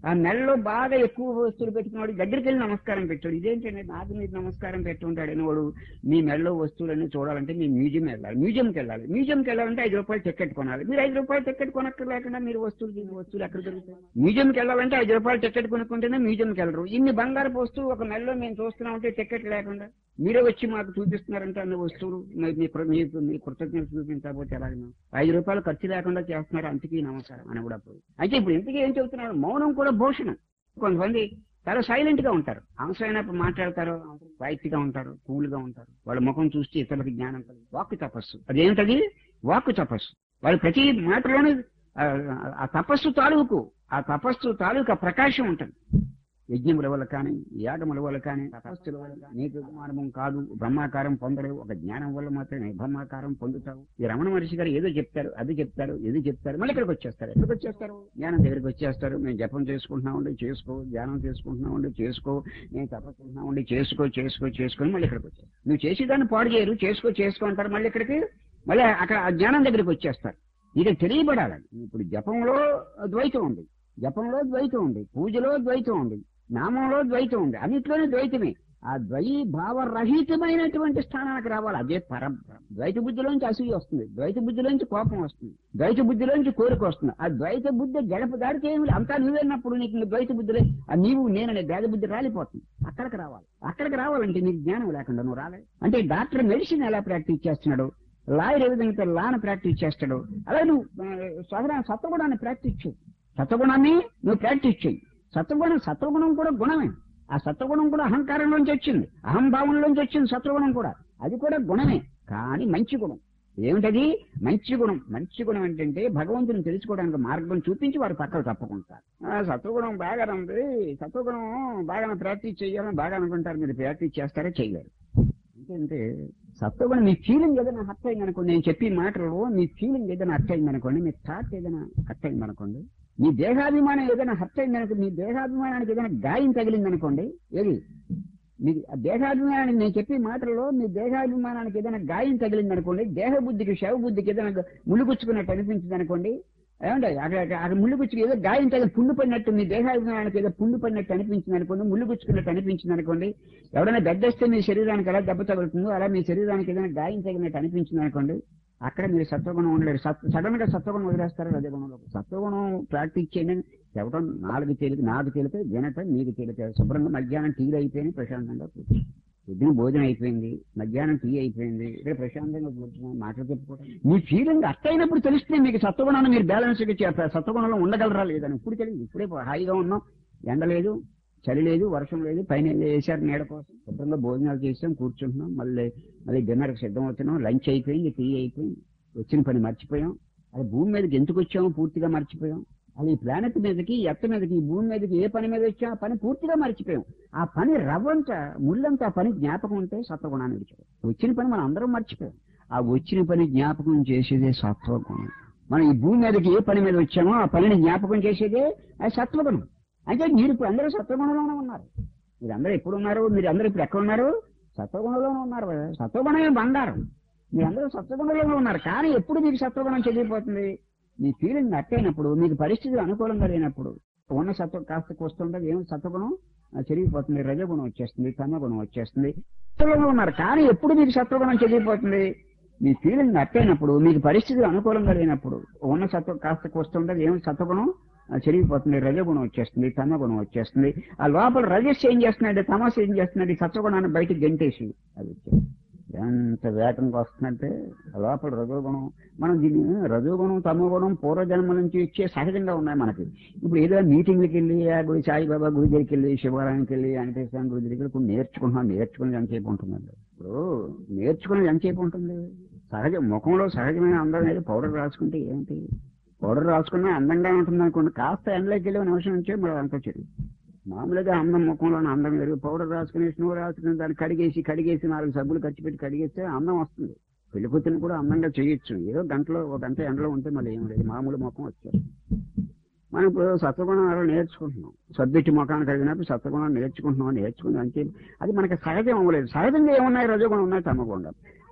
ఆ మెడలో బాగా ఎక్కువ వస్తువులు పెట్టుకున్నాడు దగ్గరికి వెళ్ళి నమస్కారం పెట్టాడు ఇదేంటండి నాకు మీరు నమస్కారం పెట్టుంటాడని వాడు మీ మెడలో వస్తువులన్నీ చూడాలంటే మీ మ్యూజియం వెళ్ళాలి మ్యూజియంకి వెళ్ళాలి మ్యూజియంకి వెళ్ళాలంటే ఐదు రూపాయలు టికెట్ కొనాలి మీరు ఐదు రూపాయలు టికెట్ కొనక్కర్లేకుండా మీరు వస్తువులు ఈ వస్తువులు ఎక్కడ దొరుకుతాయి మ్యూజియంకి వెళ్ళాలంటే ఐదు రూపాయలు టికెట్ కొనుక్కుంటేనే మ్యూజియంకి వెళ్ళరు ఇన్ని బంగారపు వస్తువు ఒక మెడలో మేము చూస్తున్నామంటే టికెట్ లేకుండా మీరే వచ్చి మాకు చూపిస్తున్నారంటే అన్ని వస్తువులు మీ- మీ కృ- మీ- మీ కృతజ్ఞత చూపించకపోతే ఎలాగైనా ఐదు రూపాయలు ఖర్చు లేకుండా చేస్తున్నారు అంతకీ నమస్కారం అని కూడా అప్పుడు అయితే ఇప్పుడు ఇంతకీ ఏం చెబుతున్నాడు మౌనం కూడా భూషణం కొంతమంది చాలా సైలెంట్ గా ఉంటారు అవసరమైనప్పుడు మాట్లాడతారు వైట్ గా ఉంటారు కూల్ గా ఉంటారు వాళ్ళ ముఖం చూస్తే ఇతరులకు జ్ఞానం కలిగి వాక్కు తపస్సు అదేంటది వాక్కు తపస్సు వాళ్ళు ప్రతి మాటలోనే ఆ, ఆ తపస్సు తాలూకు ఆ తపస్సు తాలూకు ఆ ప్రకాశం ఉంటుంది యజ్ఞముల వల్ల కానీ యాగముల వల్ల కానీ తపస్సుల వల్ల కానీ నీకు మానవం కాదు బ్రహ్మాకారం పొందలేవు ఒక జ్ఞానం వల్ల మాత్రమే బ్రహ్మాకారం పొందుతావు ఈ రమణ మహర్షి గారు ఏదో చెప్తారు అది చెప్తారు ఇది చెప్తారు మళ్ళీ ఇక్కడికి వచ్చేస్తారు ఎక్కడికి వచ్చేస్తారు జ్ఞానం దగ్గరికి వచ్చేస్తారు మేము జపం చేసుకుంటున్నాం ఉండి చేసుకో ధ్యానం చేసుకుంటున్నాం ఉండి చేసుకో నేను తపస్సుకుంటున్నాం ఉండి చేసుకో చేసుకో చేసుకొని మళ్ళీ ఇక్కడికి వచ్చేస్తారు నువ్వు చేసేదాన్ని పాడు చేయరు చేసుకో చేసుకో అంటారు మళ్ళీ ఇక్కడికి మళ్ళీ అక్కడ ఆ జ్ఞానం దగ్గరికి వచ్చేస్తారు ఇక తెలియబడాలని ఇప్పుడు జపంలో ద్వైతం ఉంది జపంలో ద్వైతం ఉంది పూజలో ద్వైతం ఉంది నామంలో ద్వైతం ఉంది అన్నిట్లోనే ద్వైతమే ఆ ద్వై భావరహితమైనటువంటి స్థానానికి రావాలి అదే పరంపర ద్వైత బుద్ధిలోంచి అసూయ వస్తుంది ద్వైత బుద్ధిలోంచి కోపం వస్తుంది ద్వైత బుద్ధిలోంచి కోరిక వస్తుంది ఆ ద్వైత బుద్ధి గడప దాడితే ఏమి లేదు. అంతా నువ్వేనప్పుడు నీకు ఇంక ద్వైత బుద్ధిలే ఆ నీవు నేననే భేద బుద్ధి రాలిపోతుంది అక్కడికి రావాలి అక్కడికి రావాలంటే నీకు జ్ఞానం లేకుండా నువ్వు రాలే అంటే డాక్టర్ మెడిసిన్ ఎలా ప్రాక్టీస్ చేస్తున్నాడు లాయర్ ఏ విధంగా లాను ప్రాక్టీస్ చేస్తాడు అలాగే నువ్వు ఆ, సాధారణ సత్వగుణాన్ని ప్రాక్టీస్ చేయి సత్వగుణాన్ని నువ్వు ప్రాక్టీస్ చేయి సత్వగుణం సత్వగుణం కూడా గుణమే ఆ సత్వగుణం కూడా అహంకారంలోంచి వచ్చింది అహంభావంలోంచి వచ్చింది సత్వగుణం కూడా అది కూడా గుణమే కానీ మంచి గుణం ఏమిటది మంచి గుణం మంచి గుణం ఏంటంటే భగవంతుని తెలుసుకోవడానికి మార్గం చూపించి వారు పక్కకు తప్పుకుంటారు ఆ, సత్వగుణం బాగా ఉంది సత్వగుణం బాగా ప్రాక్టీస్ చేయాలని బాగా అనుకుంటారు మీరు ప్రాక్టీస్ చేస్తారా చేయలేరు ఎందుకంటే సత్వగుణం మీ ఫీలింగ్ ఏదైనా హర్ట్ అయింది అనుకోండి నేను చెప్పి మాటలు మీ ఫీలింగ్ ఏదైనా హర్ట్ అయింది అనుకోండి మీ థాట్ ఏదైనా హర్ట్ అయింది అనుకోండి మీ దేహాభిమానం ఏదైనా హర్ట్ అయింది అనుకో మీ దేహాభిమానానికి ఏదైనా గాయం తగిలింది అనుకోండి ఏది మీ ఆ దేహాభిమానానికి నేను చెప్పే మాటల్లో మీ దేహాభిమానానికి ఏదైనా గాయం తగిలింది అనుకోండి దేహ బుద్ధికి శవ బుద్ధికి ఏదైనా ములుగుచ్చుకున్నట్టు అనిపించింది అనుకోండి ఏమంటే అక్కడ అక్కడ ముళ్ళు గుచ్చుకు ఏదో గాయం తగిలి పుండు పడినట్టు మీ దేహాభిమానానికి ఏదో పుండు పడినట్టు అనిపించింది అనుకోండి ముళ్ళు గుచ్చుకున్నట్టు అనిపించింది అనుకోండి ఎవరైనా దెబ్బేస్తే మీ శరీరానికి ఎలా దెబ్బ తగులుతుందో అలా మీ శరీరానికి ఏదైనా గాయం తగిలినట్టు అనిపించింది అనుకోండి అక్కడ మీరు సత్వగుణం ఉండలేరు సడన్ గా సత్వగుణం వదిలేస్తారు రజగుణంలో సత్వగుణం ప్రాక్టీస్ చేయండి చెప్పడం నాలుగు తేలిక నాకు తేలిక వినటం నీకు తేలిక శుభ్రంగా మధ్యాహ్నం టీలు అయిపోయినాయి ప్రశాంతంగా కూర్చో పొద్దున భోజనం అయిపోయింది మధ్యాహ్నం టీ అయిపోయింది ఇక్కడ ప్రశాంతంగా కూర్చున్నాం మాటలు చెప్పుకోవడం మీ ఫీలింగ్ అట్టయినప్పుడు తెలిస్తే మీకు సత్వగుణాన్ని మీరు బ్యాలెన్స్ సత్వగుణంలో ఉండగలరా లేదని ఇప్పుడు తెలియదు ఇప్పుడే హాయిగా ఉన్నాం ఎండ లేదు చలి లేదు వర్షం లేదు పైన వేసారు నీడ కోసం శుభ్రంగా భోజనాలు చేసాం కూర్చుంటున్నాం మళ్ళీ మళ్ళీ డిన్నర్కి సిద్ధం అవుతున్నాం లంచ్ అయిపోయింది టీ అయిపోయింది వచ్చిన పని మర్చిపోయాం అది భూమి మీదకి ఎందుకు వచ్చామో పూర్తిగా మర్చిపోయాం అది ఈ ప్లానెట్ మీదకి ఎత్త మీదకి ఈ భూమి మీదకి ఏ పని మీద వచ్చాం ఆ పని పూర్తిగా మర్చిపోయాం ఆ పని రవ్వంత ముళ్ళంత ఆ పని జ్ఞాపకం ఉంటే సత్వగుణాన్ని విడిచాం వచ్చిన పని మనం అందరం మర్చిపోయాం ఆ వచ్చిన పని జ్ఞాపకం చేసేదే సత్వగుణం మనం ఈ భూమి మీదకి ఏ పని మీద వచ్చామో ఆ పనిని జ్ఞాపకం చేసేదే అది సత్వగుణం అంటే మీరు ఇప్పుడు అందరూ సత్వగుణంలోనే ఉన్నారు మీరు అందరూ ఎప్పుడు ఉన్నారు మీరు అందరూ ఇప్పుడు ఎక్కడ ఉన్నారు సత్వగుణంలోనే ఉన్నారు కదా. సత్వగుణమే బంగారం మీరు అందరూ సత్వగుణంలోనే ఉన్నారు కానీ ఎప్పుడు మీకు సత్వగుణం చెదిరిపోతుంది మీ ఫీలింగ్ అట్టయినప్పుడు మీకు పరిస్థితులు అనుకూలంగా లేనప్పుడు ఉన్న సత్వం కాస్త వస్తుండదు ఏమి సత్వగుణం ఆ, చెరిగిపోతుంది రజగుణం వచ్చేస్తుంది తమగుణం వచ్చేస్తుంది సత్వగుణంలో ఉన్నారు కానీ ఎప్పుడు మీకు సత్వగుణం చెదిరిపోతుంది మీ ఫీలింగ్ అట్టయినప్పుడు మీకు పరిస్థితులు అనుకూలంగా లేనప్పుడు ఉన్న సత్వం కాస్త వస్తుండదు ఏమి సత్వగుణం ఆ, చెరిగిపోతుంది రజగుణం వచ్చేస్తుంది తమగుణం వచ్చేస్తుంది ఆ లోపల రజస్ ఏం చేస్తున్నాడు తమస్ ఏం చేస్తున్నాడు ఈ సత్వగుణాన్ని బయటికి గెంటేసి అది వచ్చేస్తుంది. ఎంత వేగంగా వస్తుందంటే ఆ లోపల రజోగుణం మనం దీన్ని రజోగుణం తమోగుణం పూర్వజన్మ నుంచి ఇచ్చే సహజంగా ఉన్నాయి మనకి ఇప్పుడు ఏదో మీటింగ్లకి వెళ్ళి ఆ గుడి సాయిబాబా గుడి దగ్గరికి వెళ్ళి శివాలయానికి వెళ్ళి వెంకటేశ్వర గుడి దగ్గరికి కొన్ని నేర్చుకుంటున్నాం నేర్చుకునేది ఎంతసేపు ఉంటుందండి ఇప్పుడు నేర్చుకునేది ఎంతసేపు ఉంటుంది సహజ ముఖంలో సహజమైన అందం అనేది పౌడర్ రాసుకుంటే ఏంటి పౌడర్ రాసుకున్నా అందంగా ఉంటుంది అనుకోండి కాస్త ఎండలోకి వెళ్ళి ఒక నిమిషం నుంచే మరి అంత చెడు మామూలుగా అందం ముఖంలో అందం వేరు పౌడర్ రాసుకుని స్నో రాసుకుని దాన్ని కడిగేసి కడిగేసి నాలుగు సబ్బులు ఖర్చు పెట్టి కడిగేస్తే అందం వస్తుంది పెళ్లి కూతురిని కూడా అందంగా చేయొచ్చు ఏదో గంటలో ఒక గంట ఎండలో ఉంటే మళ్ళీ ఏం లేదు మామూలు ముఖం వచ్చారు మనం ఇప్పుడు సత్వగుణం అలా నేర్చుకుంటున్నాం సబ్బెట్టి ముఖాన్ని కలిగినప్పుడు సత్వగుణం నేర్చుకుంటున్నాం నేర్చుకుని అంటే అది మనకి సహజం అవ్వలేదు సహజంగా ఏమున్నాయి రజోగుణం ఉన్నాయి తమగుణం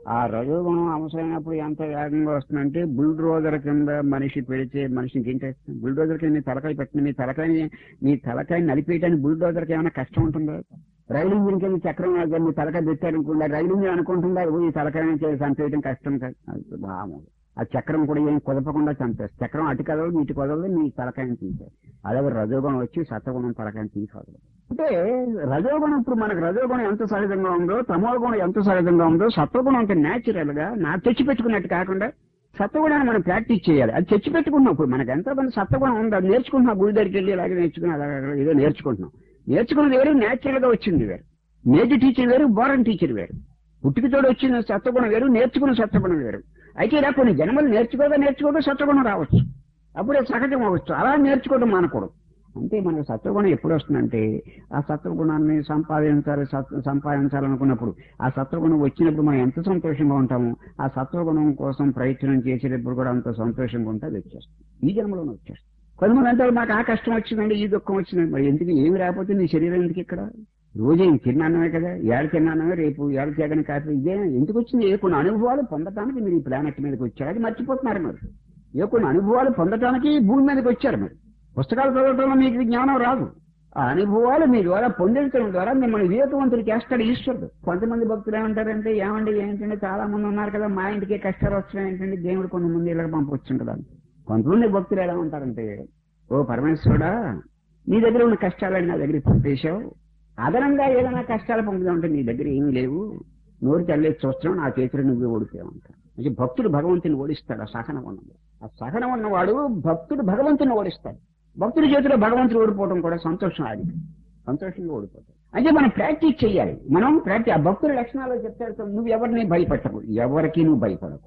ఆ రజోగుణం అవసరమైనప్పుడు ఎంత వేగంగా వస్తుందంటే బుల్డ్రోజర్ కింద మనిషి పెడితే మనిషికి ఏం చేస్తుంది బుల్డోజర్ కింద నీ తలకాయ పెట్టిన నీ తలకాయని నీ తలకాయ నలిపేయడానికి బుల్డోజర్కి ఏమైనా కష్టం ఉంటుందా రైలు ఇంజిన్ కింద చక్రం దగ్గర నీ తలకాయ పెట్టారనుకుంటా రైలు ఇంజిన్ అనుకుంటుందా ఓ ఈ తలకాయ చంపేయడం కష్టం కాదు అది మామూలు ఆ చక్రం కూడా ఏం కుదపకుండా చంపేస్తుంది చక్రం అటు కదలదు ఇటు కదలదు నీ తలకాయని తీసేది అలాగే రజోగుణం వచ్చి సత్వగుణం తలకాయని తీసుకోదు అంటే రజోగుణం ఇప్పుడు మనకు రజోగుణం ఎంత సహజంగా ఉందో తమోగుణం ఎంత సహజంగా ఉందో సత్వగుణం అంత న్యాచురల్ గా నా తెచ్చిపెట్టుకున్నట్టు కాకుండా సత్వగుణాన్ని మనం ప్రాక్టీస్ చేయాలి అది తెచ్చిపెట్టుకున్నాం ఇప్పుడు మనకు ఎంత మంది సత్వగుణం ఉంది అది నేర్చుకుంటున్నాం గుడి దగ్గరికి వెళ్ళి అలాగే నేర్చుకుని అలాగే ఏదో నేర్చుకుంటున్నాం నేర్చుకున్నది వేరు న్యాచురల్ గా వచ్చింది వేరు మేజర్ టీచర్ వేరు బోరన్ టీచర్ వేరు పుట్టుకతోడు వచ్చిన సత్వగుణం వేరు నేర్చుకున్న సత్వగుణం వేరు అయితే ఇలా కొన్ని జన్మలు నేర్చుకోగా నేర్చుకోగా సత్వగుణం రావచ్చు అప్పుడే సహజం అవ్వచ్చు అలా నేర్చుకోవడం మానకూడదు అంటే మనకు సత్వగుణం ఎప్పుడు వస్తుందంటే ఆ సత్వగుణాన్ని సంపాదించాలి సత్- సంపాదించాలనుకున్నప్పుడు ఆ సత్వగుణం వచ్చినప్పుడు మనం ఎంత సంతోషంగా ఉంటామో ఆ సత్వగుణం కోసం ప్రయత్నం చేసేటప్పుడు కూడా అంత సంతోషంగా ఉంటే అది వచ్చేస్తుంది ఈ జన్మలోనే వచ్చేస్తుంది కొంతమంది అంటారు మాకు ఆ కష్టం వచ్చిందండి ఈ దుఃఖం వచ్చిందండి మరి ఎందుకు ఏమి రాకపోతే నీ శరీరం ఎందుకు ఇక్కడ రోజు ఏం తిన్నానమే కదా ఏడు తిన్నానమే రేపు ఏడు చేయడానికి కాదు ఇదే ఎందుకు వచ్చింది ఏ కొన్ని అనుభవాలు పొందటానికి మీరు ఈ ప్లానెట్ మీదకి వచ్చారు అది మర్చిపోతున్నారు మరి ఏ కొన్ని అనుభవాలు పొందటానికి భూమి మీదకి వచ్చారు మరి పుస్తకాలు చదవటంలో మీకు జ్ఞానం రాదు ఆ అనుభవాలు మీ ద్వారా పొందించడం ద్వారా మిమ్మల్ని వివేకవంతులు చేస్తాడు ఈశ్వరుడు కొంతమంది భక్తులు ఏమంటారంటే ఏమండి ఏంటంటే చాలా మంది ఉన్నారు కదా మా ఇంటికే కష్టాలు వస్తున్నాయి ఏంటంటే దేవుడు కొంతమంది ఇళ్ళకి పంపొచ్చు కదా కొంతమంది భక్తులు ఎలా ఉంటారంటే ఓ పరమేశ్వరుడా నీ దగ్గర ఉన్న కష్టాలని నా దగ్గరికి పంపేశావు అదనంగా ఏదైనా కష్టాలు పంపుదామంటే నీ దగ్గర ఏమీ లేవు నోరు తెల్లేసి చూస్తున్నావు నా చేతిలో నువ్వే ఓడిపోయావంటారు అంటే భక్తుడు భగవంతుని ఓడిస్తాడు ఆ సహనం ఉన్నది ఆ సహనం ఉన్నవాడు భక్తుడు భగవంతుని ఓడిస్తాడు భక్తుడి చేతిలో భగవంతుడు ఓడిపోవడం కూడా సంతోషం అది సంతోషంగా ఓడిపోతాడు అంటే మనం ప్రాక్టీస్ చేయాలి మనం ప్రాక్టీస్ ఆ భక్తుల లక్షణాలు చెప్తాడు నువ్వు ఎవరిని భయపెట్టకు ఎవరికి నువ్వు భయపడకు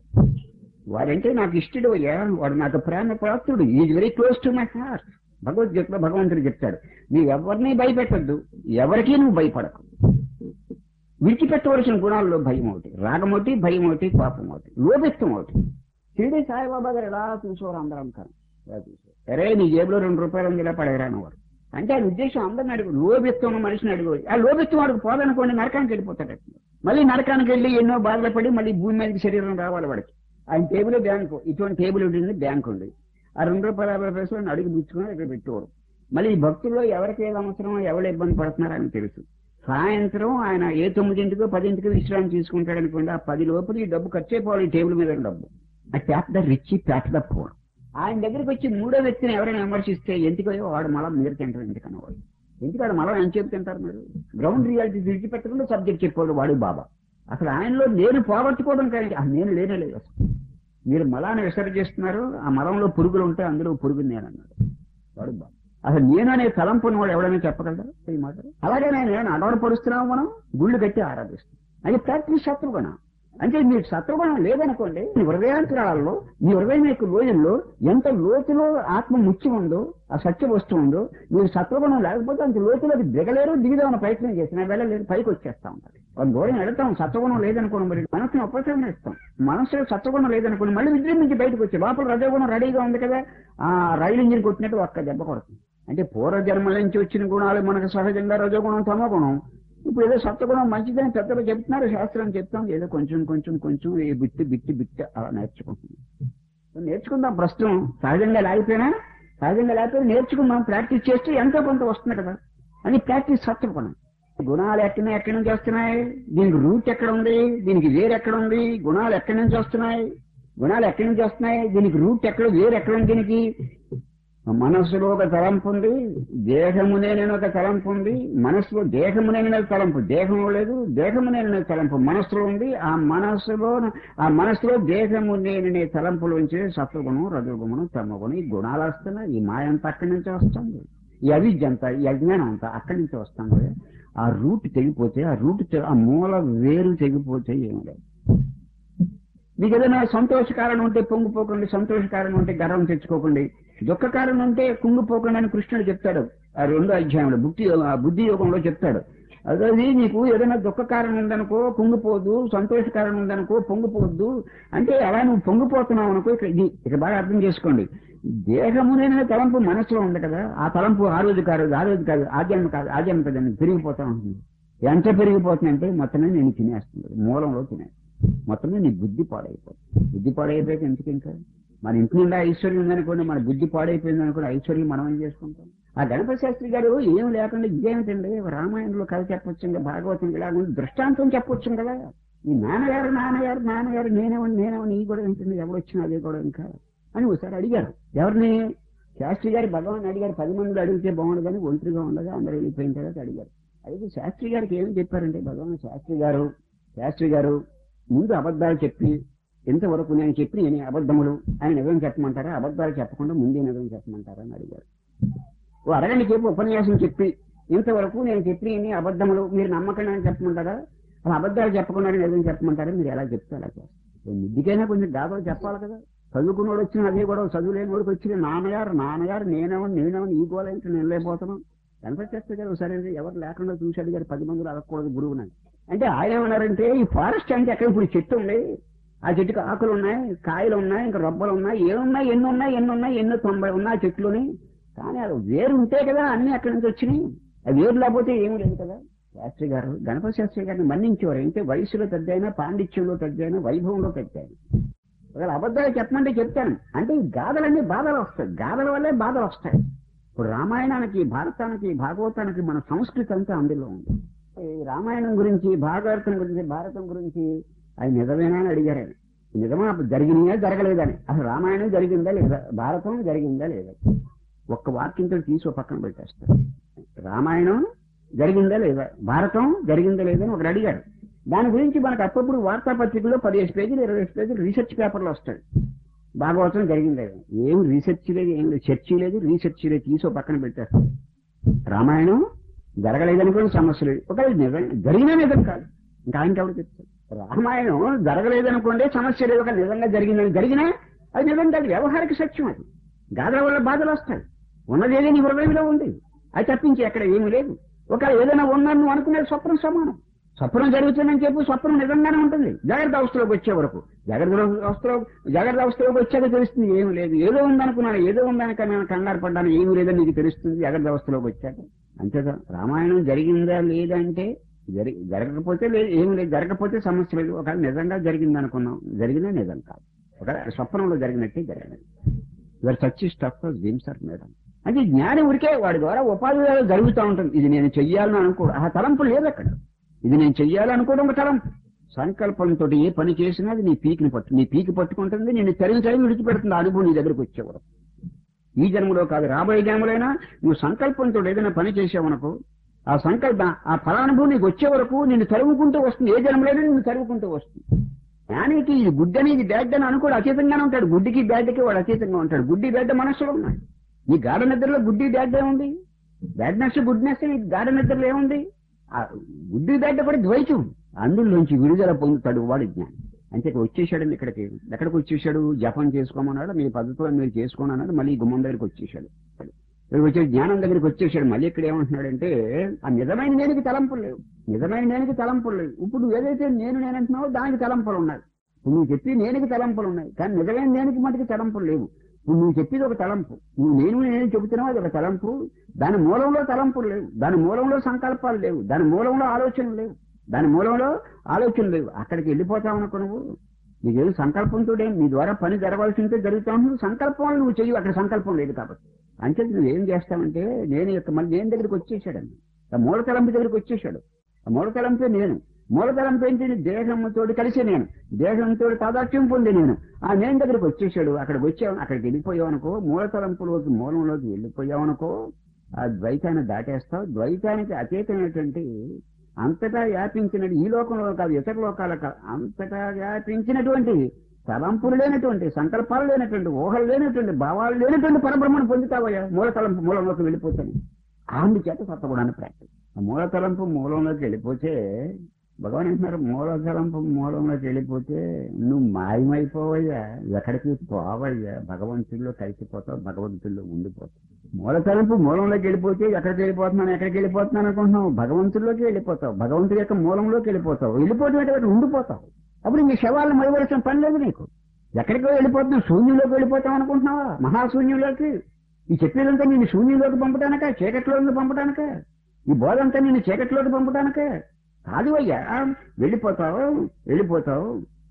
వాడంటే నాకు ఇష్టడు అయ్యా వాడు నాకు ప్రేమ ప్రాప్తుడు is very close to my heart భగవద్గీతలో భగవంతుడు చెప్తాడు నువ్వు ఎవరిని భయపెట్టద్దు ఎవరికీ నువ్వు భయపడకు విడిచిపెట్టవలసిన గుణాల్లో భయం ఒకటి రాగం ఒకటి భయం ఒకటి కోపం ఒకటి లోభిత్వం ఒకటి షిరిడి సాయిబాబా గారు ఎలా చూసేవారు అందరం కాదు ఎలా చూసేవారు అరే నీ జేబులో రెండు రూపాయలు ఉంది ఇలా పడేరా అనేవారు అంటే ఆ ఉద్దేశం అందరిని అడుగు లోభిత్వం ఉన్న మనిషిని అడుగు ఆ లోభిత్వం వాడికి పోదనుకోండి నరకానికి వెళ్ళిపోతాడు మళ్ళీ నరకానికి వెళ్ళి ఎన్నో బాధలు పడి మళ్ళీ భూమి మీదకి శరీరం రావాలి వాడికి ఆయన టేబుల్ బ్యాంకు ఇటువంటి టేబుల్ ఉంటుంది బ్యాంక్ ఉంది ఆ రెండు రూపాయల యాభై పైసలు అడిగి పుచ్చుకుని ఇక్కడ పెట్టేవారు మళ్ళీ ఈ భక్తుల్లో ఎవరికి ఏది అవసరమో ఎవరు ఇబ్బంది పడుతున్నారో అని తెలుసు సాయంత్రం ఆయన ఏ తొమ్మిదింటికో పదింటికో విశ్రాంతి తీసుకుంటాడు అనుకోండి ఆ పది లోపల ఈ డబ్బు ఖర్చు అయిపోవాలి ఈ టేబుల్ మీద ఉన్న డబ్బు ఆ tap the rich tap the poor ఆయన దగ్గరికి వచ్చి మూడో వ్యక్తిని ఎవరైనా విమర్శిస్తే ఎందుకో వాడు మళ్ళీ మీరు తింటారు ఎందుకన్నా వాడు ఎందుకంటే మళ్ళీ ఏం చెప్పి తింటారు మీరు గ్రౌండ్ రియాలిటీ విడిచిపెట్టకుండా సబ్జెక్ట్ చెప్పాడు వాడు బాబా అసలు ఆయనలో నేను పోగొట్టుకోవడం కానీ ఆ నేను లేనే లేదు అసలు మీరు మలాన్ని విసర్జిస్తున్నారు ఆ మలంలో పురుగులు ఉంటే అందులో పురుగు నేను అన్నాడు వాడు బాబా అసలు నేను అనే తలంపు ఉన్నవాడు ఎవడైనా చెప్పగలరా ఈ మాట అలాగే నేను అడవడ పరుస్తున్నాము మనం గుళ్ళు కట్టి ఆరాధిస్తాం అది ప్రాక్టీస్ శత్రుగుణం అంటే మీకు సత్వగుణం లేదనుకోండి మీ హృదయాంతరాలలో మీ హృదయం యొక్క లోయల్లో ఎంత లోతులో ఆత్మ ముచ్చి ఉందో ఆ సత్య వస్తువు ఉందో మీరు సత్వగుణం లేకపోతే అంత లోతులోకి దిగలేరు దిగుదామని ప్రయత్నం చేసిన వెళ్ళలేరు పైకి వచ్చేస్తా ఉంటారు కొంత దూరం వెళతాం సత్వగుణం లేదనుకోండి మరి మనసుని ఉపసంహరిస్తాం మనసులో సత్వగుణం లేదనుకోండి మళ్ళీ విద్యుత్ నుంచి బయటకు వచ్చి లోపల రజోగుణం రెడీగా ఉంది కదా ఆ రైలు ఇంజిన్ కొట్టినట్టు ఒక్క దెబ్బ కొడుతుంది అంటే పూర్వ జన్మల నుంచి వచ్చిన గుణాలు మనకు సహజంగా రజోగుణం తమగుణం ఇప్పుడు ఏదో సత్వగుణం మంచిదని పెద్దలు చెప్తున్నారు శాస్త్రం చెప్తాం ఏదో కొంచెం కొంచెం కొంచెం ఈ బిట్టి బిట్టి బిట్టి అలా నేర్చుకుంటున్నాం నేర్చుకుందాం ప్రస్తుతం సహజంగా లేకపోయినా సహజంగా లేకపోయినా నేర్చుకుందాం ప్రాక్టీస్ చేస్తే ఎంతో కొంత వస్తుంది కదా అని ప్రాక్టీస్ సత్వగుణం గుణాలు ఎక్కడ ఎక్కడి నుంచి వస్తున్నాయి దీనికి రూట్ ఎక్కడ ఉంది దీనికి వేరు ఎక్కడ ఉంది గుణాలు ఎక్కడి నుంచి వస్తున్నాయి గుణాలు ఎక్కడి నుంచి వస్తున్నాయి దీనికి రూట్ ఎక్కడ వేరు ఎక్కడ ఉంది దీనికి మనస్సులో ఒక తలంపు ఉంది దేహమునేనని ఒక తలంపు ఉంది మనస్సులో దేహమునేనని తలంపు దేహము లేదు దేహమునేనని తలంపు మనస్సులో ఉంది ఆ మనస్సులో ఆ మనస్సులో దేహము నేననే తలంపులోంచి సత్వగుణం రజోగుణం తమగుణం ఈ గుణాలు వస్తున్నాయి ఈ మాయ అంతా అక్కడి నుంచి వస్తుంది ఈ అవిద్య అంతా ఈ అజ్ఞానం అంతా అక్కడి నుంచి వస్తుంది ఆ రూట్ తెగిపోతే ఆ రూట్ తె- ఆ మూల వేరు తెగిపోతే ఏం లేదు మీకు ఏదైనా సంతోష కారణం ఉంటే పొంగిపోకండి సంతోష కారణం ఉంటే గర్వం తెచ్చుకోకండి దుఃఖ కారణం ఉంటే కుంగిపోకండి అని కృష్ణుడు చెప్తాడు ఆ రెండో అధ్యాయంలో బుద్ధి ఆ బుద్ధి యోగంలో చెప్తాడు అదే నీకు ఏదైనా దుఃఖ కారణం ఉందనుకో కుంగిపోదు సంతోష కారణం ఉందనుకో పొంగిపోవద్దు అంటే అలా నువ్వు పొంగిపోతున్నావు అనుకో ఇక్కడ ఇది ఇక బాగా అర్థం చేసుకోండి దేహమునైన తలంపు మనసులో ఉంది కదా ఆ తలంపు ఆ రోజు కాదు ఆ రోజు కాదు ఆద్యం కాదు ఆద్యం కదండి పెరిగిపోతా ఉంటుంది ఎంత పెరిగిపోతుందంటే మొత్తమే నేను తినేస్తుంది మూలంలో తినేస్తుంది మొత్తం మీద నీ బుద్ధి పాడైపోతుంది బుద్ధి పాడైపోయాక ఎందుకు ఇంకా మన ఇంటి నుండి ఐశ్వర్యం ఉందనుకోండి మన బుద్ధి పాడైపోయింది అనుకోండి ఐశ్వర్యం మనం ఏం చేసుకుంటాం ఆ గణపతి శాస్త్రి గారు ఏం లేకుండా ఇదేమిటండి రామాయణంలో కథ చెప్పొచ్చు ఇంకా భాగవతం ఇలా ఉంది దృష్టాంతం చెప్పొచ్చు కదా ఈ నాన్నగారు నాన్నగారు నాన్నగారు నేనేమని నేనేమని ఈ కూడా ఏంటండి ఎవరు వచ్చినా అదే కూడా ఇంకా అని ఒకసారి అడిగారు ఎవరిని శాస్త్రి గారి భగవాన్ అడిగారు పది మందిలో అడిగితే బాగుండదని ఒంటరిగా ఉండగా అందరూ వెళ్ళిపోయిన తర్వాత అడిగారు అయితే శాస్త్రి గారికి ఏం చెప్పారంటే భగవాన్ శాస్త్రి గారు శాస్త్రి గారు ముందు అబద్ధాలు చెప్పి ఎంతవరకు నేను చెప్పి నేను అబద్ధములు అని నిజం చెప్పమంటారా అబద్ధాలు చెప్పకుండా ముందే నిజం చెప్పమంటారా అని అడిగారు ఓ అరగంట చెప్పి ఉపన్యాసం చెప్పి ఇంతవరకు నేను చెప్పి ఇన్ని అబద్ధములు మీరు నమ్మకండి అని చెప్పమంటారా అలా అబద్ధాలు చెప్పకుండా నిజం చెప్పమంటారా మీరు ఎలా చెప్తే అలా చేస్తారు నిద్దికైనా కొంచెం గాథలు చెప్పాలి కదా చదువుకున్నోడు వచ్చిన అదే కూడా చదువు లేని వాడికి వచ్చిన నాన్నగారు నాన్నగారు నేనేమో నేనేమో ఈ గోళ ఏంటి నేను లేకపోతున్నాను కనిపించేస్తే గారు సరే ఎవరు లేకుండా చూసి అడిగారు పది మందిలో అడగకూడదు గురువు నన్ను అంటే ఆయన ఏమన్నారంటే ఈ ఫారెస్ట్ అంటే అక్కడ ఇప్పుడు చెట్టు ఉంది ఆ చెట్టుకి ఆకులు ఉన్నాయి కాయలు ఉన్నాయి ఇంకా రొబ్బలు ఉన్నాయి ఏమున్నాయి ఎన్ని ఉన్నాయి ఎన్ని ఉన్నాయి ఎన్నో తొంభై ఉన్నాయి ఆ చెట్లుని కానీ అది వేరు ఉంటే కదా అన్ని అక్కడి నుంచి వచ్చినాయి అది వేరు లేకపోతే ఏమీ లేదు కదా శాస్త్రి గారు గణపతి శాస్త్రి గారిని మన్నించేవారు అంటే వయసులో పెద్ద అయినా పాండిత్యంలో పెద్ద అయినా వైభవంలో పెద్ద అయినా ఒకవేళ అబద్ధాలు చెప్పమంటే చెప్తాను అంటే ఈ గాథలన్నీ బాధలు వస్తాయి గాథల వల్లే బాధలు వస్తాయి ఇప్పుడు రామాయణానికి భారతానికి భాగవతానికి మన సంస్కృతి అంతా అందులో ఉంది ఈ రామాయణం గురించి భాగవతం గురించి భారతం గురించి అది నిజమేనా అని అడిగారు ఆయన. నిజమా జరిగినాయా జరగలేదని అసలు రామాయణం జరిగిందా లేదా భారతం జరిగిందా లేదా ఒక్క వాక్యంతో తీసి ఒక పక్కన పెట్టేస్తారు రామాయణం జరిగిందా లేదా భారతం జరిగిందా లేదా అని ఒకరు అడిగారు దాని గురించి మనకు అప్పుడప్పుడు వార్తాపత్రికలో పదిహేను పేజీలు ఇరవై పేజీలు రీసెర్చ్ పేపర్లు వస్తాయి భాగవతం జరిగింది లేదు ఏం రీసెర్చ్ లేదు ఏం లేదు చర్చ లేదు రీసెర్చ్ లేదు తీసి ఒక పక్కన పెట్టేస్తారు రామాయణం జరగలేదనుకోని సమస్య లేదు ఒకవేళ నిజం జరిగినా నిజం కాదు ఇంకా ఆయనకి ఎవరు చెప్తారు రామాయణం జరగలేదనుకోండి సమస్య లేదు ఒక నిజంగా జరిగిందని జరిగినా అది నిజం కాదు వ్యవహారిక సత్యం అది గాథల వల్ల బాధలు వస్తాయి ఉన్నదేదే నీ హృదయంలో ఉంది అది తప్పించి ఎక్కడ ఏమీ లేదు ఒకవేళ ఏదైనా ఉందని నువ్వు అనుకునేది స్వప్నం సమానం స్వప్నం జరుగుతుందని చెప్పి స్వప్నం నిజంగానే ఉంటుంది జాగ్రత్త అవస్థలోకి వచ్చే వరకు జాగ్రత్త అవస్థలో జాగ్రత్త అవస్థలోకి వచ్చాక తెలుస్తుంది ఏమీ లేదు ఏదో ఉందనుకున్నాను ఏదో ఉందనుక నేను కంగారు పడ్డాను ఏమీ లేదని నీకు తెలుస్తుంది జాగ్రత్త అవస్థలోకి వచ్చాక అంతేగా రామాయణం జరిగిందా లేదంటే జరి జరగకపోతే లేదు ఏమి లేదు జరగకపోతే సమస్య లేదు ఒకవేళ నిజంగా జరిగింది అనుకున్నాం జరిగినా నిజం కాదు ఒకవేళ స్వప్నంలో జరిగినట్టే జరిగినది we are such stuff dreams are made అంటే జ్ఞాని ఉరికే వాడి ద్వారా ఉపాధి జరుగుతూ ఉంటుంది ఇది నేను చెయ్యాలని అనుకో ఆ తలంపు లేదు అక్కడ ఇది నేను చెయ్యాలనుకోవడం ఒక తలంపు సంకల్పంతో ఏ పని చేసినా అది నీ పీకిని పట్టు నీ పీకి పట్టుకుంటుంది నేను తరిగి తరిగి విడిచిపెడుతుంది ఆ అనుభవం నీ దగ్గరకు వచ్చేవారు ఈ జన్మలో కాదు రాబోయే జన్మలైనా నువ్వు సంకల్పంతో ఏదైనా పని చేసావనుకో ఆ సంకల్ప ఆ ఫలానుభవం నీకు వచ్చే వరకు నిన్ను తరుగుకుంటూ వస్తుంది ఏ జన్మలైనా నిన్ను తరుగుకుంటూ వస్తుంది జ్ఞానికి ఇది గుడ్డ అనేది బ్యాడ్ అని అనుకోడు అతీతంగానే ఉంటాడు గుడ్డికి బ్యాడ్కి వాడు అతీతంగా ఉంటాడు గుడ్డి బ్యాడ్ మనస్సులో ఉన్నాడు నీ గాఢ నిద్రలో గుడ్డి బ్యాడ్ ఏముంది బ్యాడ్నెస్ గుడ్నెస్ నీ గాఢ నిద్రలో ఏముంది ఆ గుడ్డి బ్యాడ్ కూడా ద్వైతం అందులోంచి విడుదల పొందుతాడు వాడు జ్ఞానం అంటే ఇక్కడ వచ్చేసాడు ఇక్కడికి ఎక్కడికి వచ్చేసాడు జపం చేసుకోమన్నాడు మీ పద్ధతిలో మీరు చేసుకోండి అన్నాడు మళ్ళీ ఈ గుమ్మం దగ్గరికి వచ్చేసాడు ఇక్కడికి వచ్చే జ్ఞానం దగ్గరికి వచ్చేసాడు మళ్ళీ ఇక్కడ ఏమంటున్నాడంటే ఆ నిజమైన నేనికి తలంపులు లేవు నిజమైన నేనికి తలంపులు లేవు ఇప్పుడు నువ్వు ఏదైతే నేను నేనంటున్నావో దానికి తలంపులు ఉన్నాయి ఇప్పుడు నువ్వు చెప్పి నేనికి తలంపులు ఉన్నాయి కానీ నిజమైన నేనికి మటుకు తలంపులు లేవు ఇప్పుడు నువ్వు చెప్పేది ఒక తలంపు నువ్వు నేను నేను చెబుతున్నావు అది ఒక తలంపు దాని మూలంలో తలంపులు లేవు దాని మూలంలో సంకల్పాలు లేవు దాని మూలంలో ఆలోచనలు లేవు దాని మూలంలో ఆలోచనలు లేవు అక్కడికి వెళ్ళిపోతావు అనుకో నువ్వు నీకేదో సంకల్పంతో నీ ద్వారా పని జరగాల్సిందే జరుగుతావు నువ్వు సంకల్పం నువ్వు చెయ్యి అక్కడ సంకల్పం లేదు కాబట్టి అంటే నువ్వు ఏం చేస్తావంటే నేను యొక్క మళ్ళీ నేను దగ్గరికి వచ్చేసాడండి ఆ మూల తలంపు దగ్గరికి వచ్చేసాడు ఆ మూల తలంపే నేను మూల తలంపు ఏంటి దేహంతో కలిసి నేను దేహంతో తాదాత్యం పొంది నేను ఆ నేను దగ్గరికి వచ్చేసాడు అక్కడికి వచ్చావు అక్కడికి వెళ్ళిపోయావు అనుకో మూల తలంపులోకి మూలంలోకి వెళ్ళిపోయావు అనుకో ఆ ద్వైతాన్ని దాటేస్తావు ద్వైతానికి అతీతమైనటువంటి అంతటా వ్యాపించిన ఈ లోకంలో కాదు ఇతర లోకాల కాదు అంతటా వ్యాపించినటువంటి తలంపులు లేనటువంటి సంకల్పాలు లేనటువంటి ఊహలు లేనటువంటి భావాలు లేనటువంటి పరబ్రహ్మను పొందుతావయ్యా మూల తలంపు మూలంలోకి వెళ్ళిపోతాను ఆమె చేత సత్తకూడని ప్రాక్టీస్ ఆ మూల తలంపు మూలంలోకి వెళ్ళిపోతే భగవాన్ అంటున్నారు మూల తలంపు మూలంలోకి వెళ్ళిపోతే నువ్వు మాయమైపోవయ్యా ఎక్కడికి పోవయ్యా భగవంతుల్లో కలిసిపోతావు భగవంతుల్లో ఉండిపోతావు మూల తలంపు మూలంలోకి వెళ్ళిపోతే ఎక్కడికి వెళ్ళిపోతున్నాను ఎక్కడికి వెళ్ళిపోతున్నాను అనుకుంటున్నావు భగవంతుల్లోకి వెళ్ళిపోతావు భగవంతుడి యొక్క మూలంలోకి వెళ్ళిపోతావు వెళ్ళిపోవడం అంటే ఉండిపోతావు అప్పుడు నీ శవాలను మొదలువలసిన పని లేదు నీకు ఎక్కడికో వెళ్ళిపోతున్నావు శూన్యంలోకి వెళ్ళిపోతావు అనుకుంటున్నావా మహాశూన్యంలోకి ఈ చెప్పేదంతా నేను శూన్యంలోకి పంపడానిక చీకట్లోకి పంపడానిక ఈ బోధంతా నేను చీకట్లోకి పంపడానిక కాదు అయ్యా వెళ్ళిపోతావు వెళ్ళిపోతావు